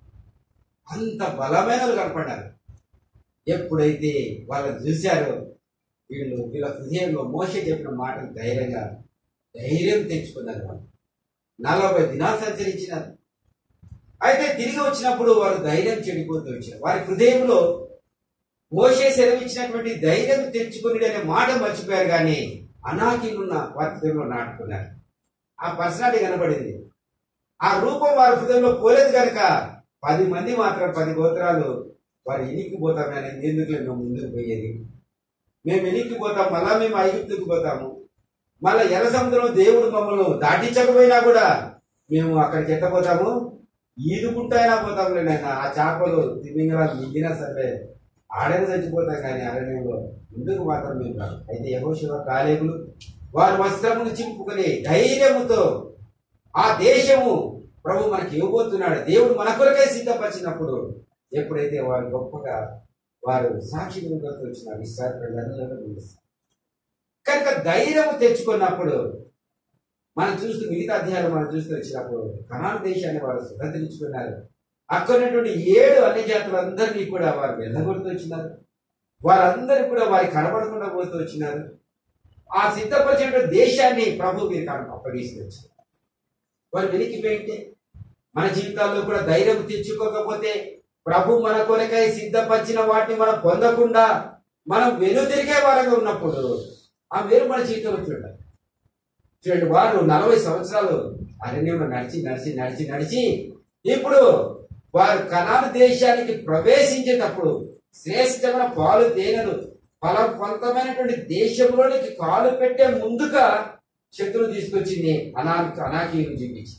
అంత బలమైన వాళ్ళు కనపడ్డారు ఎప్పుడైతే వాళ్ళని చూశారో వీళ్ళు వీళ్ళ హృదయంలో మోసే చెప్పిన మాటలు ధైర్యంగా ధైర్యం తెచ్చుకున్నారు వాళ్ళు నలభై దినాలు సంచరించినారు అయితే తిరిగి వచ్చినప్పుడు వారు ధైర్యం చెడిపోతూ వచ్చారు వారి హృదయంలో మోసే సెలవిచ్చినటువంటి ధైర్యం తెచ్చుకుని అనే మాట మర్చిపోయారు కానీ అనాకీలున్న వారి హృదయంలో నాటుకున్నారు ఆ పర్సనాలిటీ కనబడింది ఆ రూపం వారి హృదయంలో పోలేదు కనుక పది మంది మాత్రం పది గోత్రాలు వారు ఎనికి పోతామని ఎందుకు మేము ముందుకు పోయేది మేము ఎనికి పోతాం మళ్ళా మేము ఐగుప్తుకు పోతాము మళ్ళా ఎర్ర సముద్రం దేవుడు మమ్మల్ని దాటించకపోయినా కూడా మేము అక్కడికి ఎట్ట పోతాము ఈదుకుంటైనా పోతాం నాయన ఆ చేపలు తిమింగళాలు మింగినా సరే ఆడని చచ్చిపోతాం కానీ అరణ్యంలో ముందుకు మాత్రం మేము రాము అయితే యహోశివ కాలేకులు వారి వస్త్రమును చింపుకుని ధైర్యముతో ఆ దేశము ప్రభు మనకి ఇవ్వబోతున్నాడు దేవుడు మన కొరకై సిద్ధపరిచినప్పుడు ఎప్పుడైతే వారు గొప్పగా వారు సాక్షి ముందుకు వచ్చిన విశ్వాసందరూ నిలుస్తారు కనుక ధైర్యం తెచ్చుకున్నప్పుడు మనం చూస్తూ మిగతా అధ్యాయాలు మనం చూస్తూ వచ్చినప్పుడు కనాన్ దేశాన్ని వారు స్వతంత్రించుకున్నారు అక్కడ ఉన్నటువంటి ఏడు అన్ని జాతులందరినీ కూడా వారు వెళ్ళగొడుతూ వచ్చినారు వారందరూ కూడా వారి కనబడకుండా పోతూ వచ్చినారు ఆ సిద్ధపరిచిన దేశాన్ని ప్రభు మీరు అప్పగిస్తూ వచ్చారు వారు వెలికిపోయింటే మన జీవితాల్లో కూడా ధైర్యం తెచ్చుకోకపోతే ప్రభు మన కొరకై సిద్ధపరిచిన వాటిని మనం పొందకుండా మనం వెనుదిరిగే వారంగా ఉన్నప్పుడు ఆ వేరు మన జీవితంలో చూడాలి చూడండి వారు నలభై సంవత్సరాలు అరణ్యంలో నడిచి నడిచి నడిచి నడిచి ఇప్పుడు వారు కనాను దేశానికి ప్రవేశించేటప్పుడు శ్రేష్టమైన పాలు తేనెలు ఫలవంతమైనటువంటి దేశంలోనికి కాలు పెట్టే ముందుగా శత్రువు తీసుకొచ్చింది అనా అనాకీయులు చూపించి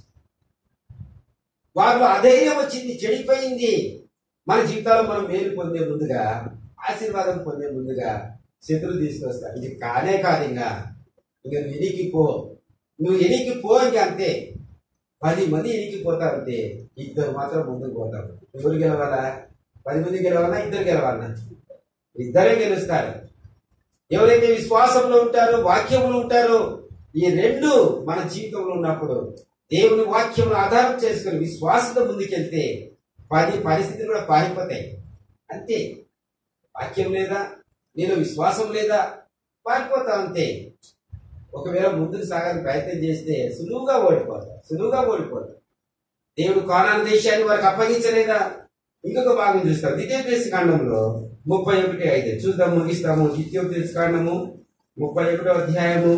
వారిలో అధైర్యం వచ్చింది చెడిపోయింది మన జీవితాల్లో మనం మేలు పొందే ముందుగా ఆశీర్వాదం పొందే ముందుగా శత్రువు తీసుకొస్తా ఇది కానే కాదు ఇంకా ఇంకా నువ్వు ఎనికి పో నువ్వు ఎనికి పో ఇంక అంతే పది మంది ఎనికి పోతారంటే ఇద్దరు మాత్రం ముందుకు పోతారు ఎవరు గెలవాలా పది మంది గెలవాలా ఇద్దరు గెలవాలా ఇద్దరే గెలుస్తారు ఎవరైతే విశ్వాసంలో ఉంటారో వాక్యంలో ఉంటారో ఈ రెండు మన జీవితంలో ఉన్నప్పుడు దేవుని వాక్యం ఆధారం చేసుకుని విశ్వాసంతో ముందుకెళ్తే పది పరిస్థితులు కూడా పారిపోతాయి అంతే వాక్యం లేదా నేను విశ్వాసం లేదా పారిపోతా అంతే ఒకవేళ ముందుకు సాగాలని ప్రయత్నం చేస్తే సులువుగా ఓడిపోతారు సులువుగా ఓడిపోతారు దేవుడు కానాన్ దేశాన్ని వారికి అప్పగించలేదా ఇంకొక భాగం చూస్తాం ద్వితీయోపదేశ కాండంలో ముప్పై ఒకటి ఐదు చూద్దాం ముగిస్తాము ద్వితీయోపదేశ కాండము ముప్పై ఒకటో అధ్యాయము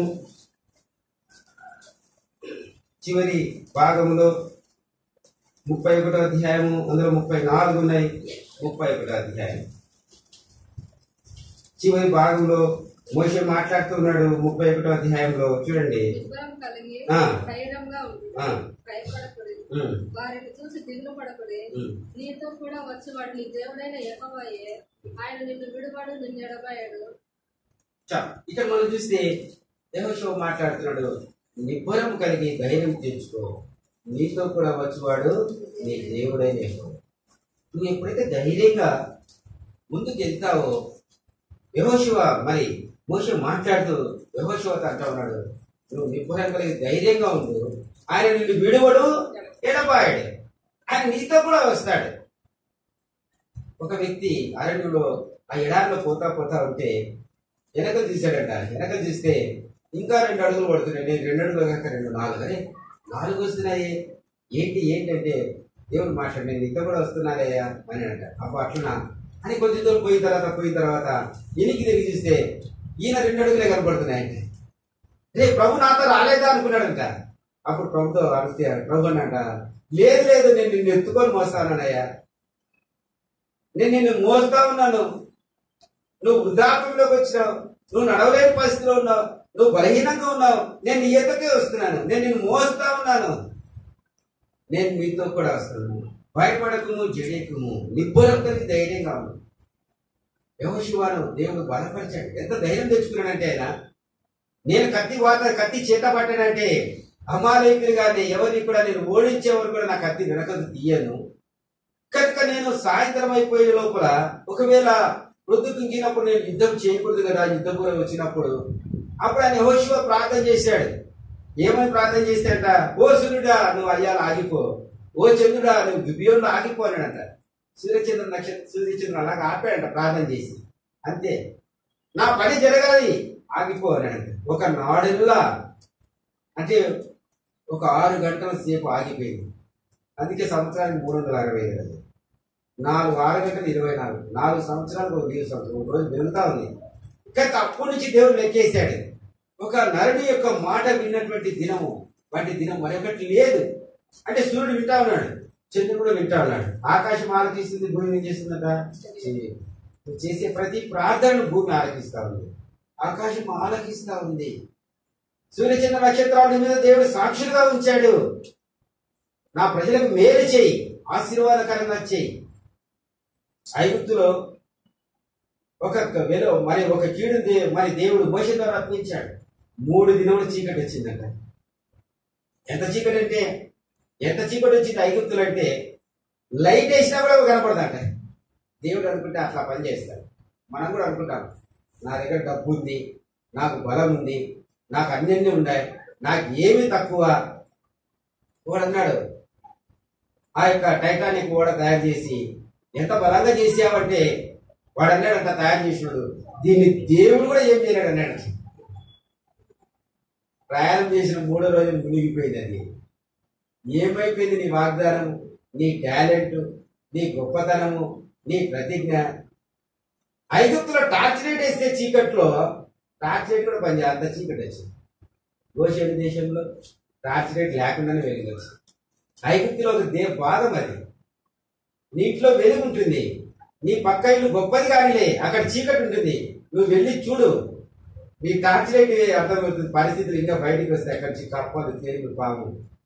చివరి భాగంలో ముప్పై ఒకటో అధ్యాయము అందులో ముప్పై నాలుగు ఉన్నాయి ముప్పై ఒకటో అధ్యాయం చివరి భాగంలో మోషే మాట్లాడుతున్నాడు ముప్పై ఒకటో అధ్యాయంలో చూడండి ఉగ్రం కలిగి ఆ. ధైర్యంగా ఉంది ఆ, భయపడకుడి ఉమ్, వారిని చూసి దిగులుపడకుడి ఉమ్. నీతో కూడా వచ్చి వాడు నీ దేవుడైన యెహోవాయే ఆయన నిన్ను విడువాడు నిన్ను ఎడబాయడు చాలు ఇక్కడ మనం చూస్తే యెహోషువ మాట్లాడుతున్నాడు నిబ్బరం కలిగి ధైర్యం తెచ్చుకో నీతో కూడా వచ్చేవాడు నీ దేవుడైన యెహోవా. నువ్వు ఎప్పుడైతే ధైర్యంగా ముందుకు వెళ్తావో యహోశివ మరి మోష మాట్లాడుతూ యహోశివతో అంటా ఉన్నాడు నువ్వు నిబ్బరం కలిగి ధైర్యంగా ఉండు ఆయన నిన్ను విడువడు ఎడబాయడు ఆయన నీతో కూడా వస్తాడు ఒక వ్యక్తి అరణ్యంలో ఆ ఎడారిలో పోతా పోతా ఉంటే వెనక చూశాడంట వెనక చూస్తే ఇంకా రెండు అడుగులు పడుతున్నాయి నేను రెండు అడుగులు కాక రెండు నాలుగు అరే నాలుగు వస్తున్నాయి ఏంటి ఏంటంటే దేవుడు మాట్లాడు నేను ఇంత కూడా వస్తున్నారయ్యా అని అంట అప్పుడు అట్లనా అని కొంచెం దూరం పోయిన తర్వాత పోయిన తర్వాత ఎనికి తిరిగి చూస్తే ఈయన రెండు అడుగులే కనపడుతున్నాయంటే రే ప్రభు నాతో రాలేదా అనుకున్నాడంట అప్పుడు ప్రభుతో అడిగితే ప్రభు అన్నట లేదు లేదు నేను నిన్ను ఎత్తుకొని మోస్తానయ్యా నేను నిన్ను మోస్తా ఉన్నాను నువ్వు వృద్ధాప్యంలోకి వచ్చినావు నువ్వు నడవలేని పరిస్థితిలో ఉన్నావు నువ్వు బలహీనంగా ఉన్నావు నేను నీ ఎద్దకే వస్తున్నాను నేను నిన్ను మోస్తా ఉన్నాను నేను మీతో కూడా వస్తున్నాను భయపడకము జడేకము నిబ్బరం కలిగి ధైర్యంగా ఉంది యహోశివాను దేవుడు బలపరిచాడు ఎంత ధైర్యం తెచ్చుకున్నాడంటే ఆయన నేను కత్తి వాత కత్తి చేత పట్టానంటే అమాలయకులు కానీ ఎవరిని కూడా నేను ఓడించే వరకు కూడా నా కత్తి వెనకకు తీయను కనుక నేను సాయంత్రం అయిపోయే లోపల ఒకవేళ రొద్దు కుంగినప్పుడు నేను యుద్ధం చేయకూడదు కదా యుద్ధం కూడా వచ్చినప్పుడు అప్పుడు ఆయన యెహోషువ ప్రార్థన చేశాడు ఏమని ప్రార్థన చేస్తే అంట ఓ సూర్యుడా నువ్వు అయ్యాలు ఆగిపో ఓ చంద్రుడా నువ్వు గిబియోన్లో ఆగిపో అన్నాడంట సూర్యచంద్ర నక్షత్ర సూర్యచంద్రుడు అలాగ ఆపాడంట ప్రార్థన చేసి అంతే నా పని జరగాలి ఆగిపో అన్నాడంట ఒక నాడుల్లా అంటే ఒక ఆరు గంటల సేపు ఆగిపోయింది అందుకే సంవత్సరానికి మూడు వందల అరవై ఐదు రోజులు. నాలుగు ఆరు గంటలు ఇరవై నాలుగు నాలుగు సంవత్సరాలకు ఒక దివ్య సంవత్సరం ఒక రోజు పెరుగుతా ఉంది ఇంకా అప్పటి నుంచి దేవుడు లెక్కేశాడు ఒక నరుడి యొక్క మాట విన్నటువంటి దినము వంటి దినం మరొకటి లేదు అంటే సూర్యుడు వింటా ఉన్నాడు చంద్రుడు కూడా వింటా ఉన్నాడు ఆకాశం ఆలకిస్తుంది భూమి ఏం చేస్తుందట చెయ్యి. నువ్వు చేసే ప్రతి ప్రార్థనను భూమి ఆలకిస్తా ఉంది ఆకాశం ఆలకిస్తా ఉంది సూర్యచంద్ర నక్షత్రాల మీద దేవుడు సాక్షులుగా ఉంచాడు నా ప్రజలకు మేలు చేయి ఆశీర్వాదకరంగా చేయి ఐగుప్తులో ఒక వెలో మరి ఒక కీడు దే- మరి దేవుడు మోష ద్వారా రప్పించాడు మూడు దినములు చీకటి వచ్చిందంట ఎంత చీకటి అంటే ఎంత చీకటి వచ్చింది ఐగుప్తులు అంటే లైట్ వేసినా కూడా కనపడదంట దేవుడు అనుకుంటే అట్లా పని చేస్తాడు మనం కూడా అనుకుంటాం నా దగ్గర డబ్బు ఉంది నాకు బలం ఉంది నాకు అన్నీ ఉన్నాయి నాకు ఏమి తక్కువ వాడు అన్నాడు ఆ యొక్క టైటానిక్ ఓడ తయారు చేసి ఎంత బలంగా చేసావంటే వాడు అన్నాడు అంత తయారు చేసినాడు దీన్ని దేవుడు కూడా ఏం చేయలేడు అన్నాడు ప్రయాణం చేసిన మూడో రోజు మునిగిపోయింది అది ఏమైపోయింది నీ వాగ్దానం నీ టాలెంట్ నీ గొప్పతనము నీ ప్రతిజ్ఞ ఐగుప్తులో టార్చ్ లైట్ వేస్తే చీకట్లో టార్చ్ లైట్ కూడా పనిచేయాలి అంత చీకటి వచ్చింది గోషేడు దేశంలో టార్చ్ లైట్ లేకుండానే వెలిగొచ్చు ఐగుప్తులో ఒక దే భాగం అది నీటిలో వెలుగు ఉంటుంది నీ పక్క ఇల్లు గొప్పది కానిలే అక్కడ చీకటి ఉంటుంది నువ్వు వెళ్ళి చూడు నీ టార్చ్ లైట్ అర్థమవుతుంది పరిస్థితులు ఇంకా బయటికి వస్తాయి అక్కడి నుంచి కప్పలు తేలిమి పాము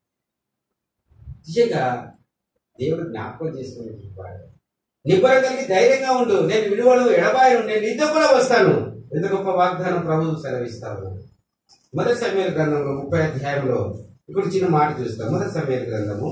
నిజంగా దేవుడు జ్ఞాపకం చేసుకుని చెప్పాడు నిబ్బరం కలిగి ధైర్యంగా ఉండు నేను విడువడు ఎడబాయను నేను నీతో కూడా వస్తాను ఎంత గొప్ప వాగ్దానం ప్రభువు సెలవిస్తాను మొదటి సమయ గ్రంథంలో ముప్పై అధ్యాయంలో ఇప్పుడు చిన్న మాట చూస్తాం మొదటి సమయ గ్రంథము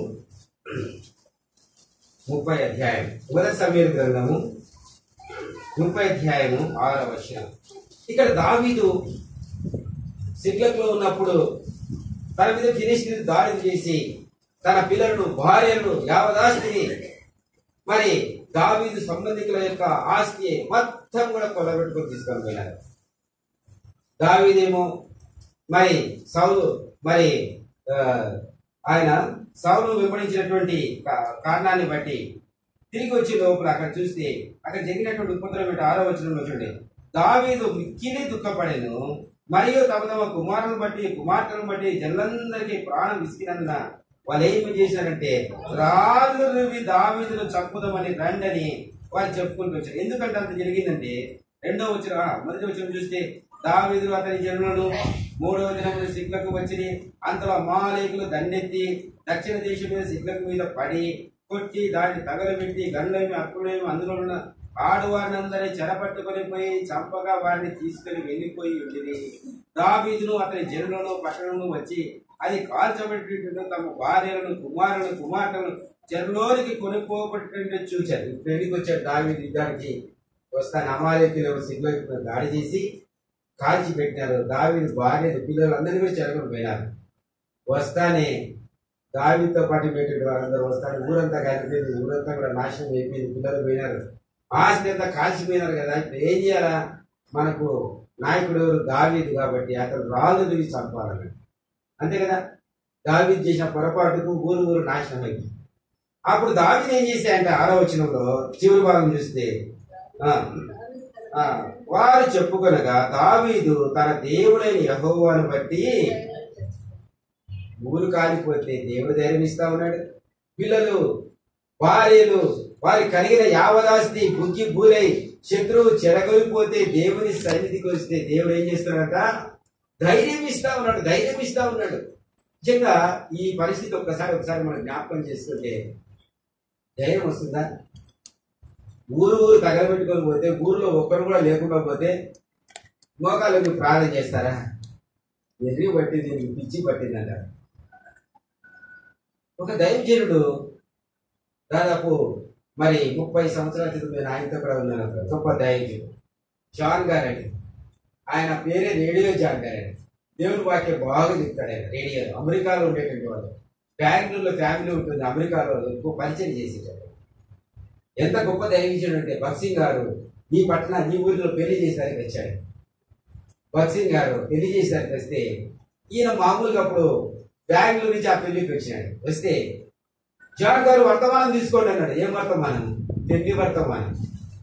ముప్పై అధ్యాయం మొదటి సమయ గ్రంథము ముప్పై అధ్యాయము ఆరవ వచనం ఇక్కడ దావీదు సిగ్లక్లో ఉన్నప్పుడు తన మీద ఫినిష్ దాడి చేసి తన పిల్లలను భార్యలను యావదాస్తిని మరి దావీదు సంబంధికుల యొక్క ఆస్తి మొత్తం కూడా కొలబెట్టుకొని తీసుకొని పోయినారు దావీదేమో మరి సౌలు మరి ఆ, ఆయన సౌలు వెంబడించినటువంటి కా- కారణాన్ని బట్టి తిరిగి వచ్చే లోపల అక్కడ చూస్తే అక్కడ జరిగినటువంటి ఉపద్రవం ఏంటో ఆరో వచనంలో చూడండి దావీదు మిక్కిలి దుఃఖపడేను మరియు తమ తమ కుమారులను బట్టి కుమార్తెలను బట్టి జనులందరికీ ప్రాణం విసిగినందున వాళ్ళు ఏమి చేశారంటే రాళ్ళు రువి దావీదును చంపుదామని రండని వారు చెప్పుకుంటూ వచ్చారు ఎందుకంటే అంత జరిగిందంటే రెండో వచ్చిన మొదటి వచ్చిన చూస్తే దావీదులు అతని జనులను మూడవ దినమున సిగ్లకు వచ్చి అంతలో మాలేకులు దండెత్తి దక్షిణ దేశం మీద సిగ్లకు మీద పడి కొట్టి దాన్ని తగలబెట్టి గండ్లేమి అప్పుడేమి అందులో ఉన్న ఆడవారిని అందరినీ చెరపట్టుకొని పోయి చంపగా వారిని తీసుకొని వెళ్ళిపోయి ఉండేది దావీదును అతని జనులను పట్టణము వచ్చి అది కాల్చబెట్టి తమ భార్యలను కుమారులను కుమార్తెలను చెరలోనికి కొనుక్కోబట్టి చూశారు పెళ్లికి వచ్చాడు దావీదు యుద్ధానికి వస్తాను అమాలేకులు సిగ్గులో దాడి చేసి కాల్చి పెట్టినారు దావీదు భార్య పిల్లలు అందరినీ కూడా చెరగొని పోయినారు వస్తానే దావీతో పాటు పెట్టిన వాళ్ళందరూ వస్తాను ఊరంతా కలిపిపోయింది ఊరంతా కూడా నాశనం అయిపోయింది పిల్లలు పోయినారు ఆస్తి అంతా కాల్చిపోయినారు కదా ఇప్పుడు ఏం చేయాలా మనకు నాయకుడు ఎవరు? దావీదు కాబట్టి అతను రాళ్ళు దిగి చంపాలన్నాడు అంతే కదా దావీదు చేసిన పొరపాటుకు ఊరు ఊరు నాశనం అయింది అప్పుడు దావీదు ఏం చేశాయంటే ఆరో వచనంలో చివరి భాగం చూస్తే ఆ, ఆ, వారు చెప్పుకొనగా దావీదు తన దేవుడైన యహోవాను బట్టి ఊరు కాలిపోతే దేవుడు ధైర్యం ఇస్తా ఉన్నాడు పిల్లలు భార్యలు వారి కలిగిన యావదాస్తి బుగ్గి బూలై శత్రువు చెరగలిపోతే దేవుని సన్నిధికి వస్తే దేవుడు ఏం చేస్తాడంట ధైర్యం ఇస్తా ఉన్నాడు ధైర్యం ఇస్తా ఉన్నాడు నిజంగా ఈ పరిస్థితి ఒక్కసారి ఒకసారి మనం జ్ఞాపకం చేసుకుంటే ధైర్యం వస్తుందా ఊరు ఊరు తగలబెట్టుకొని పోతే ఊరిలో ఒక్కరు కూడా లేకుండా పోతే మోకాళ్ళకి ప్రార్థన చేస్తారా ఎదిరి పట్టింది నీకు పిచ్చి పట్టిందంట ఒక దైవజనుడు దాదాపు మరి ముప్పై సంవత్సరాల క్రితం నేను ఆయనతో కూడా ఉన్నాను అక్కడ. గొప్ప దైవజనుడు జాన్ గారని ఆయన పేరే రేడియో జాన్ గారని దేవుని వాక్యం బాగా చెప్తాడు ఆయన రేడియోలో అమెరికాలో ఉండేటువంటి వాళ్ళు బెంగళూరులో ఫ్యామిలీ ఉంటుంది అమెరికాలో ఎక్కువ పరిచయం చేసేటాడు ఎంత గొప్ప దైవించాడు అంటే భక్సింగ్ గారు నీ పట్ల నీ ఊరిలో పెళ్లి చేసేదానికి వచ్చాడు భక్సింగ్ గారు పెళ్లి చేసేదానికి వస్తే ఈయన మామూలుగా అప్పుడు బెంగళూరు నుంచి ఆ పెళ్లికి వచ్చినాడు వస్తే జాన్ గారు వర్తమానం తీసుకోండి అన్నాడు ఏం వర్తమానం పెళ్లి వర్తమానం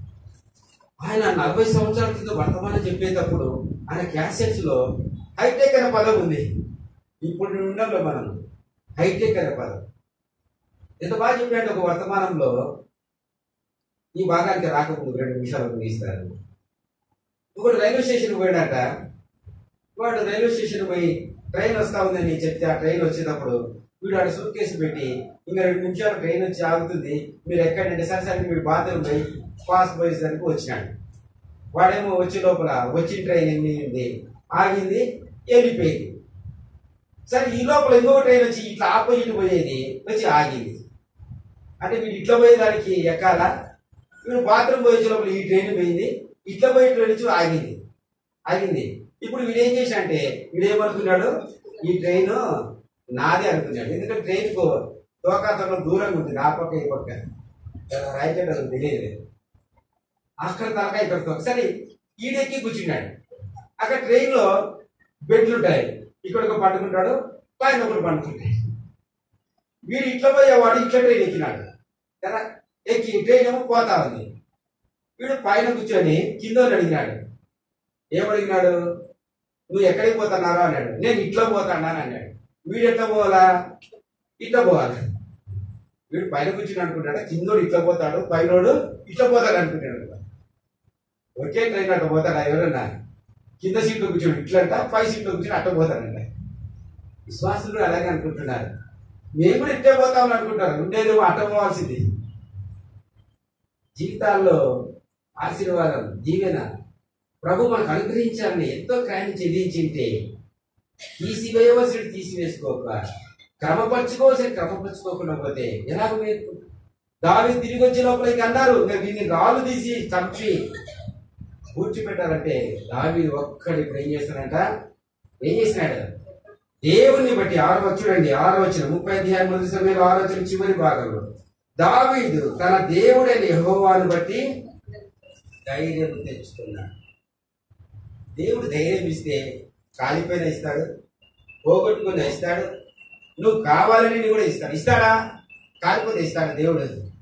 ఆయన నలభై సంవత్సరాల క్రితం వర్తమానం చెప్పేటప్పుడు ఆయన క్యాసెట్స్ లో హైటెక్ అనే పదం ఉంది ఇప్పుడు ఉండంలో మనం హైటెక్ అనే పదం ఎంత బాగా చెప్పాడు ఒక వర్తమానంలో ఈ భాగానికి రాకముందు రెండు నిమిషాలు ముగిస్తారు ఇంకోటి రైల్వే స్టేషన్ పోయాడట వాడు రైల్వే స్టేషన్ పోయి ట్రైన్ వస్తా ఉందని చెప్తే ఆ ట్రైన్ వచ్చేటప్పుడు వీడు ఆడ సూట్ కేసు పెట్టి ఇంకా రెండు నిమిషాలు ట్రైన్ వచ్చి ఆగుతుంది మీరు ఎక్కడంటే సరే సరే మీరు బాత్రూమ్ పోయి పాస్ పోయేసరికి వచ్చినాడు వాడేమో వచ్చే లోపల వచ్చిన ట్రైన్ ఎన్ని ఉంది ఆగింది వెళ్ళిపోయింది సరే ఈ లోపల ఇంకో ట్రైన్ వచ్చి ఇట్లా ఆపోజిట్ పోయేది వచ్చి ఆగింది అంటే వీడు ఇట్లా పోయేదానికి ఎక్కాలా వీడు బాత్రూమ్ పోయే లోపల ఈ ట్రైన్ పోయింది ఇట్లా పోయే ట్రైన్ వచ్చి ఆగింది ఆగింది ఇప్పుడు వీడు ఏం చేశా అంటే వీడు ఏమనుకున్నాడు ఈ ట్రైన్ నాదే అనుకున్నాడు ఎందుకంటే ట్రైన్ కు తోకాతనం దూరంగా ఉంటుంది ఆ పక్క ఈ పక్క రైట్ హ్యాండ్ అసలు తెలియదు అక్కడ తలకాయ ఇక్కడ ఒకసారి ఈడెక్కి కూర్చున్నాడు అక్కడ ట్రైన్ లో బెడ్లు ఉంటాయి ఇక్కడ ఒక పండుకుంటాడు పైన ఒకడు పండుకుంటాడు వీడు ఇట్లా పోయేవాడు ఇట్లా ట్రైన్ ఎక్కినాడు కదా ఎక్కి ట్రైన్ ఏమో పోతా ఉంది వీడు పైన కూర్చొని కింద అడిగినాడు ఏమడిగినాడు నువ్వు ఎక్కడికి పోతున్నారా అన్నాడు నేను ఇట్లా పోతాడా అని అన్నాడు వీడు ఎట్లా పోవాలా ఇట్లా పోవాలి వీడు పైన కూర్చుని అనుకుంటాడు కిందోడు ఇట్లా పోతాడు పైనోడు ఇట్లా పోతాడు అనుకుంటాడు ఒకే ట్రైన్ అట్లా పోతాడా ఎవరన్నా కింద సీట్లో కూర్చొని ఇట్లంట పై సీట్లో కూర్చొని అట్ట పోతాడంట విశ్వాసులు కూడా అలాగే అనుకుంటున్నారు మేము కూడా ఇట్టే పోతామని అనుకుంటారు ఉండేదేమో అట్ట పోవాల్సింది జీవితాల్లో ఆశీర్వాదం దీవెన ప్రభు మనకు అనుగ్రహించాలని ఎంతో క్రయాన్ని చెల్లించింటే తీసివేయవలసి తీసివేసుకోక క్రమపరచుకోవాల్సిన క్రమపరచుకోకుండా పోతే ఎలాగ మీరు దావి తిరిగి వచ్చే లోపల ఇక అన్నారు "ఇంకా వీడిని రాళ్ళు తీసి చంపి కూర్చిపెట్టాలంటే దావి ఒక్కడి ఇప్పుడు ఏం చేస్తాడంట ఏం చేసినాడు దేవుని బట్టి ఆరు వచ్చుడండి ఆరు వచ్చిన ముప్పై అధ్యాయం మొదటి సమయంలో ఆరు వచ్చిన చివరి భాగంలో దావీదు తన దేవుడైన యెహోవాను బట్టి ధైర్యం తెచ్చుకున్నాడు దేవుడు ధైర్యం ఇస్తే కాలిపోయిన ఇస్తాడు పోగొట్టుకుని ఇస్తాడు నువ్వు కావాలని నీ కూడా ఇస్తాడు ఇస్తాడా కాలిపోతే ఇస్తాడా దేవుడు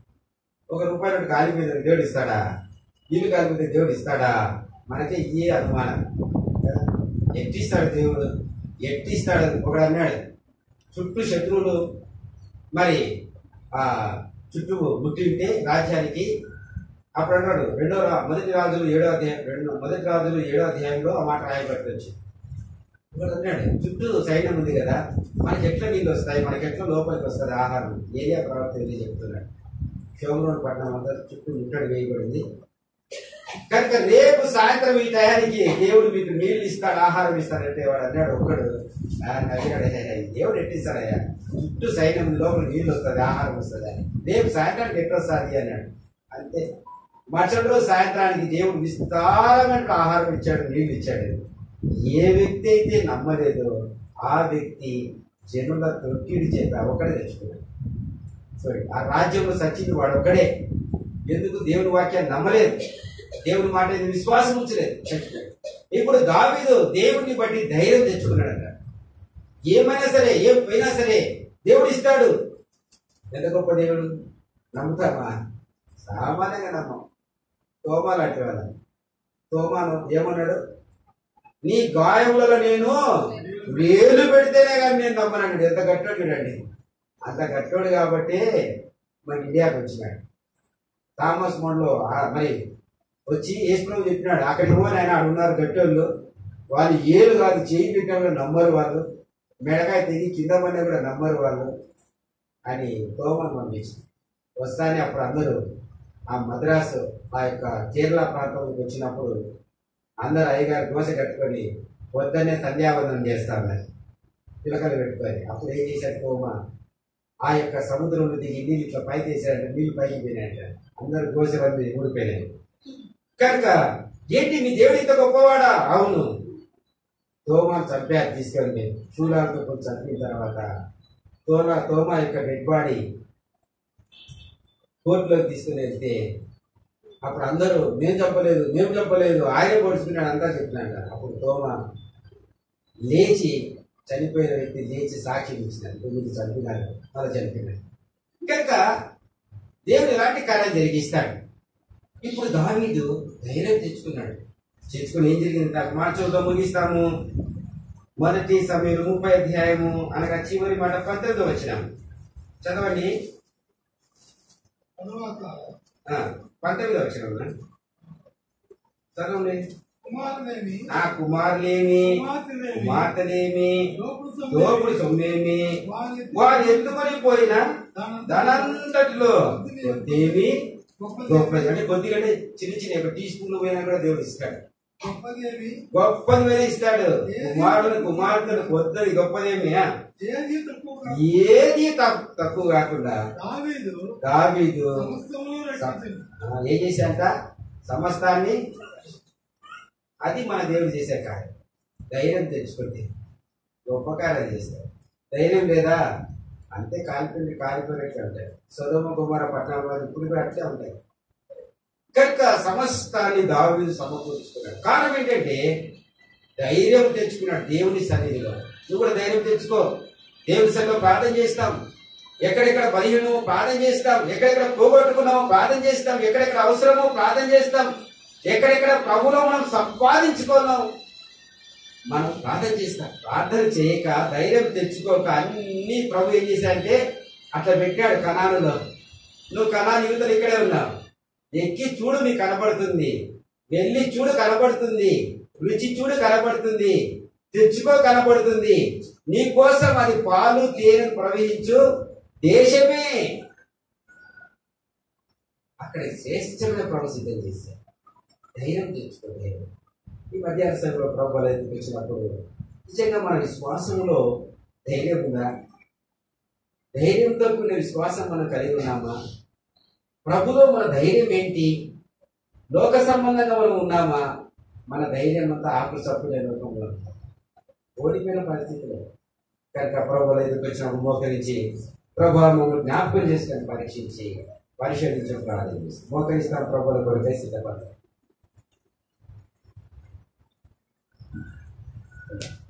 ఒక రూపాయి నోటు కాలిపోయింది దేవుడు ఇస్తాడా ఇల్లు కాలిపోతే దేవుడు ఇస్తాడా మనకే ఏ అనుమానం కదా? ఎట్టిస్తాడు దేవుడు ఎట్టిస్తాడు ఒకడు అన్నాడు చుట్టూ శత్రువులు మరి ఆ చుట్టూ ముట్టింటే రాజ్యానికి అప్పుడు అన్నాడు రెండో రా- మొదటి రాజులు ఏడో అధ్యాయం రెండు మొదటి రాజులు ఏడో అధ్యాయంలో ఆ మాట రాయబట్టవచ్చు ఒకడు అన్నాడు చుట్టూ సైన్యం ఉంది కదా మనకి ఎట్లా నీళ్ళు వస్తాయి మనకి ఎట్లా లోపలికి వస్తుంది ఆహారం ఏరియా ప్రవర్తన ఇది చెప్తున్నాడు షోమరోడ్ పట్టణం అంతా చుట్టూ ముట్టడి వేయబడింది కనుక రేపు సాయంత్రం ఈ టయానికి దేవుడు మీకు నీళ్లు ఇస్తాడు ఆహారం ఇస్తాడంటే వాడు అన్నాడు ఒక్కడు ఆ, నవ్వినాడు, "హే, హే, దేవుడు ఎట్టిస్తాడయ్యా చుట్టూ సైన్యం ఉంది, లోపల నీళ్ళు వస్తుంది ఆహారం వస్తుంది అని రేపు సాయంత్రానికి ఎట్లా వస్తుంది అన్నాడు అంతే మరుసటి రోజు సాయంత్రానికి దేవుడు విస్తారమైన ఆహారం ఇచ్చాడు నీళ్లు ఇచ్చాడు ఏ వ్యక్తి అయితే నమ్మలేదో ఆ వ్యక్తి జనుల తొక్కిడి చేత ఒకడే తెచ్చుకున్నాడు చూడండి ఆ రాజ్యంలో సచ్చింది వాడు ఒక్కడే ఎందుకు దేవుని వాక్యాన్ని నమ్మలేదు దేవుని మాట మీద విశ్వాసం ఉంచలేదు చచ్చిపోయాడు ఇప్పుడు దావీదు దేవుడిని బట్టి ధైర్యం తెచ్చుకున్నాడంట ఏమైనా సరే ఏం పోయినా సరే దేవుడు ఇస్తాడు ఎంత గొప్ప దేవుడు నమ్ముతామా సామాన్యంగా నమ్మం తోమా లాంటి వాళ్ళ తోమాను ఏమన్నాడు నీ గాయములలో నేను వేలు పెడితేనే కానీ నేను నమ్మనండి ఎంత గట్టోడు చూడండి అంత గట్టోడు కాబట్టి మన ఇండియాకి వచ్చినాడు థామస్ మోడ్లో మరి వచ్చి యేసుప్రభు చెప్పినాడు అక్కడికి పోని ఆయన ఆడ ఉన్నారు గట్టోళ్ళు వాళ్ళు ఏలు కాదు చేయి పెట్టినా కూడా నమ్మరు వాళ్ళు మెడకాయ తెగి కింద పడినా కూడా నమ్మరు వాళ్ళు అని తోమను పంపించింది వస్తానే అప్పుడు అందరూ ఆ మద్రాసు ఆ యొక్క కేరళ ప్రాంతంలోకి వచ్చినప్పుడు అందరు అయ్యగారు దోశ కట్టుకొని పొద్దున్నే సంధ్యావందనం చేస్తారు మరి పిలకలు పెట్టుకొని అప్పుడు ఏం చేశాడు తోమ ఆ యొక్క సముద్రంలో దిగి నీళ్ళు ఇట్లా పైకి వేసాడంటే నీళ్ళు పైకి పోయినాయంట అందరు దోశలన్నీ ఊడిపోయినాయి కనుక ఏంటి మీ దేవుడు ఇంత గొప్పవాడా అవును తోమను చంపారు తీసుకెళ్ళి శూలాలతో కొంచెం చంపిన తర్వాత తోమ తోమ యొక్క డెడ్ బాడీ కోర్టులోకి తీసుకుని వెళ్తే అప్పుడు అందరూ మేము చెప్పలేదు మేము చెప్పలేదు ఆయన పొడుచుకున్నాడు అంతా చెప్తున్నాడు అప్పుడు తోమ లేచి చనిపోయిన వ్యక్తి లేచి సాక్ష్యం ఇచ్చినాడు తొమ్మిది చంపినాడు అలా చనిపోయినాడు కనుక దేవుడు ఎలాంటి కార్యాలు జరిగిస్తాడు ఇప్పుడు దావీదు ధైర్యం తెచ్చుకున్నాడు తెచ్చుకుని ఏం జరిగింది నాకు మార్చవుతో ముగిస్తాము మొదటి సమయం ముప్పై అధ్యాయము అనగా చివరి మాట పంతొమ్మిది వచ్చినాము చదవండి తరువాత ఆ, పంతొమ్మిది వచ్చిన చదవండి కుమారులేమి నా కుమారులేమి కుమార్తెలేమి కుమార్తెలేమి దోపుడు దోపుడు సొమ్మేమి సొమ్మేమి వారి వారు ఎత్తుకొని పోయిన ధనం- ధనంతటిలో కొద్దేమి గొప్పది గొప్పది అంటే కొద్దిగా అంటే చిన్న చిన్న ఒక టీ స్పూన్లు పోయినా కూడా దేవుడు ఇస్తాడు గొప్పదేమి గొప్పది మీద ఇస్తాడు కుమారుడు కుమార్తెలు కొద్దది గొప్పదేమి ఆ? ఏది తక్కువ కాదు. ఏది తక్- తక్కువ కాకుండా దావీదు దావీదు సమస్తమును రక్షించింది ఆ, ఏం చేశాంట సమస్తాన్ని అది మన దేవుడు చేసే కార్యం ధైర్యం తెచ్చుకుంటే గొప్ప కార్యాలు చేస్తాడు ధైర్యం లేదా అంతే కాలిపోయి కాలిపోయినట్లే ఉంటాయి సొదమ కుమార పట్టణంలో ఇప్పుడు కూడా అట్లే ఉంటాయి కనుక సమస్తాన్ని దావీదు సమకూర్చుకున్నాడు కారణం ఏంటంటే ధైర్యం తెచ్చుకున్నాడు దేవుని సన్నిధిలో నువ్వు కూడా ధైర్యం తెచ్చుకో దేవుని సన్నిధిలో ప్రార్థన చేస్తాం ఎక్కడెక్కడ బలహీనమో ప్రార్థన చేస్తాం ఎక్కడెక్కడ పోగొట్టుకున్నామో ప్రార్థన చేస్తాం ఎక్కడెక్కడ అవసరమో ప్రార్థన చేస్తాం ఎక్కడెక్కడ ప్రభులో మనం సంపాదించుకున్నాం మనం ప్రార్థన చేస్తాం ప్రార్థన చేయక ధైర్యం తెచ్చుకోక అన్ని ప్రభు ఏం చేశాడంటే అట్లా పెట్టాడు కణానులో నువ్వు కణాను యువతలు ఇక్కడే ఉన్నావు ఎక్కి చూడు నీకు కనబడుతుంది వెళ్ళి చూడు కనబడుతుంది రుచి చూడు కనబడుతుంది తెచ్చుకో కనబడుతుంది నీ కోసం అది పాలు తేనె ప్రవహించు దేశమే అక్కడ శ్రేష్టమైన ప్రభు సిద్ధం చేశారు ధైర్యం తెచ్చుకో ధైర్యం ఈ మధ్యాహ్నంలో ప్రభు ఎందుకు వచ్చినప్పుడు నిజంగా మన విశ్వాసంలో ధైర్యం ఉందా ధైర్యంతో కూడిన విశ్వాసం మనం కలిగి ఉన్నామా ప్రభులో మన ధైర్యం ఏంటి లోక సంబంధంగా మనం ఉన్నామా మన ధైర్యం అంతా ఆకులు చప్పుడే లోకంలో ఉంది. ఓడిపోయిన పరిస్థితిలో కనుక ప్రభు ఎదుకు వచ్చినప్పుడు మోకరించి ప్రభు మమ్మల్ని జ్ఞాపకం చేసుకొని పరీక్షించి పరిశోధించడం ప్రారంభిస్తాం మోకరిస్తాం ప్రభుల కొరకై సిద్ధపడతాం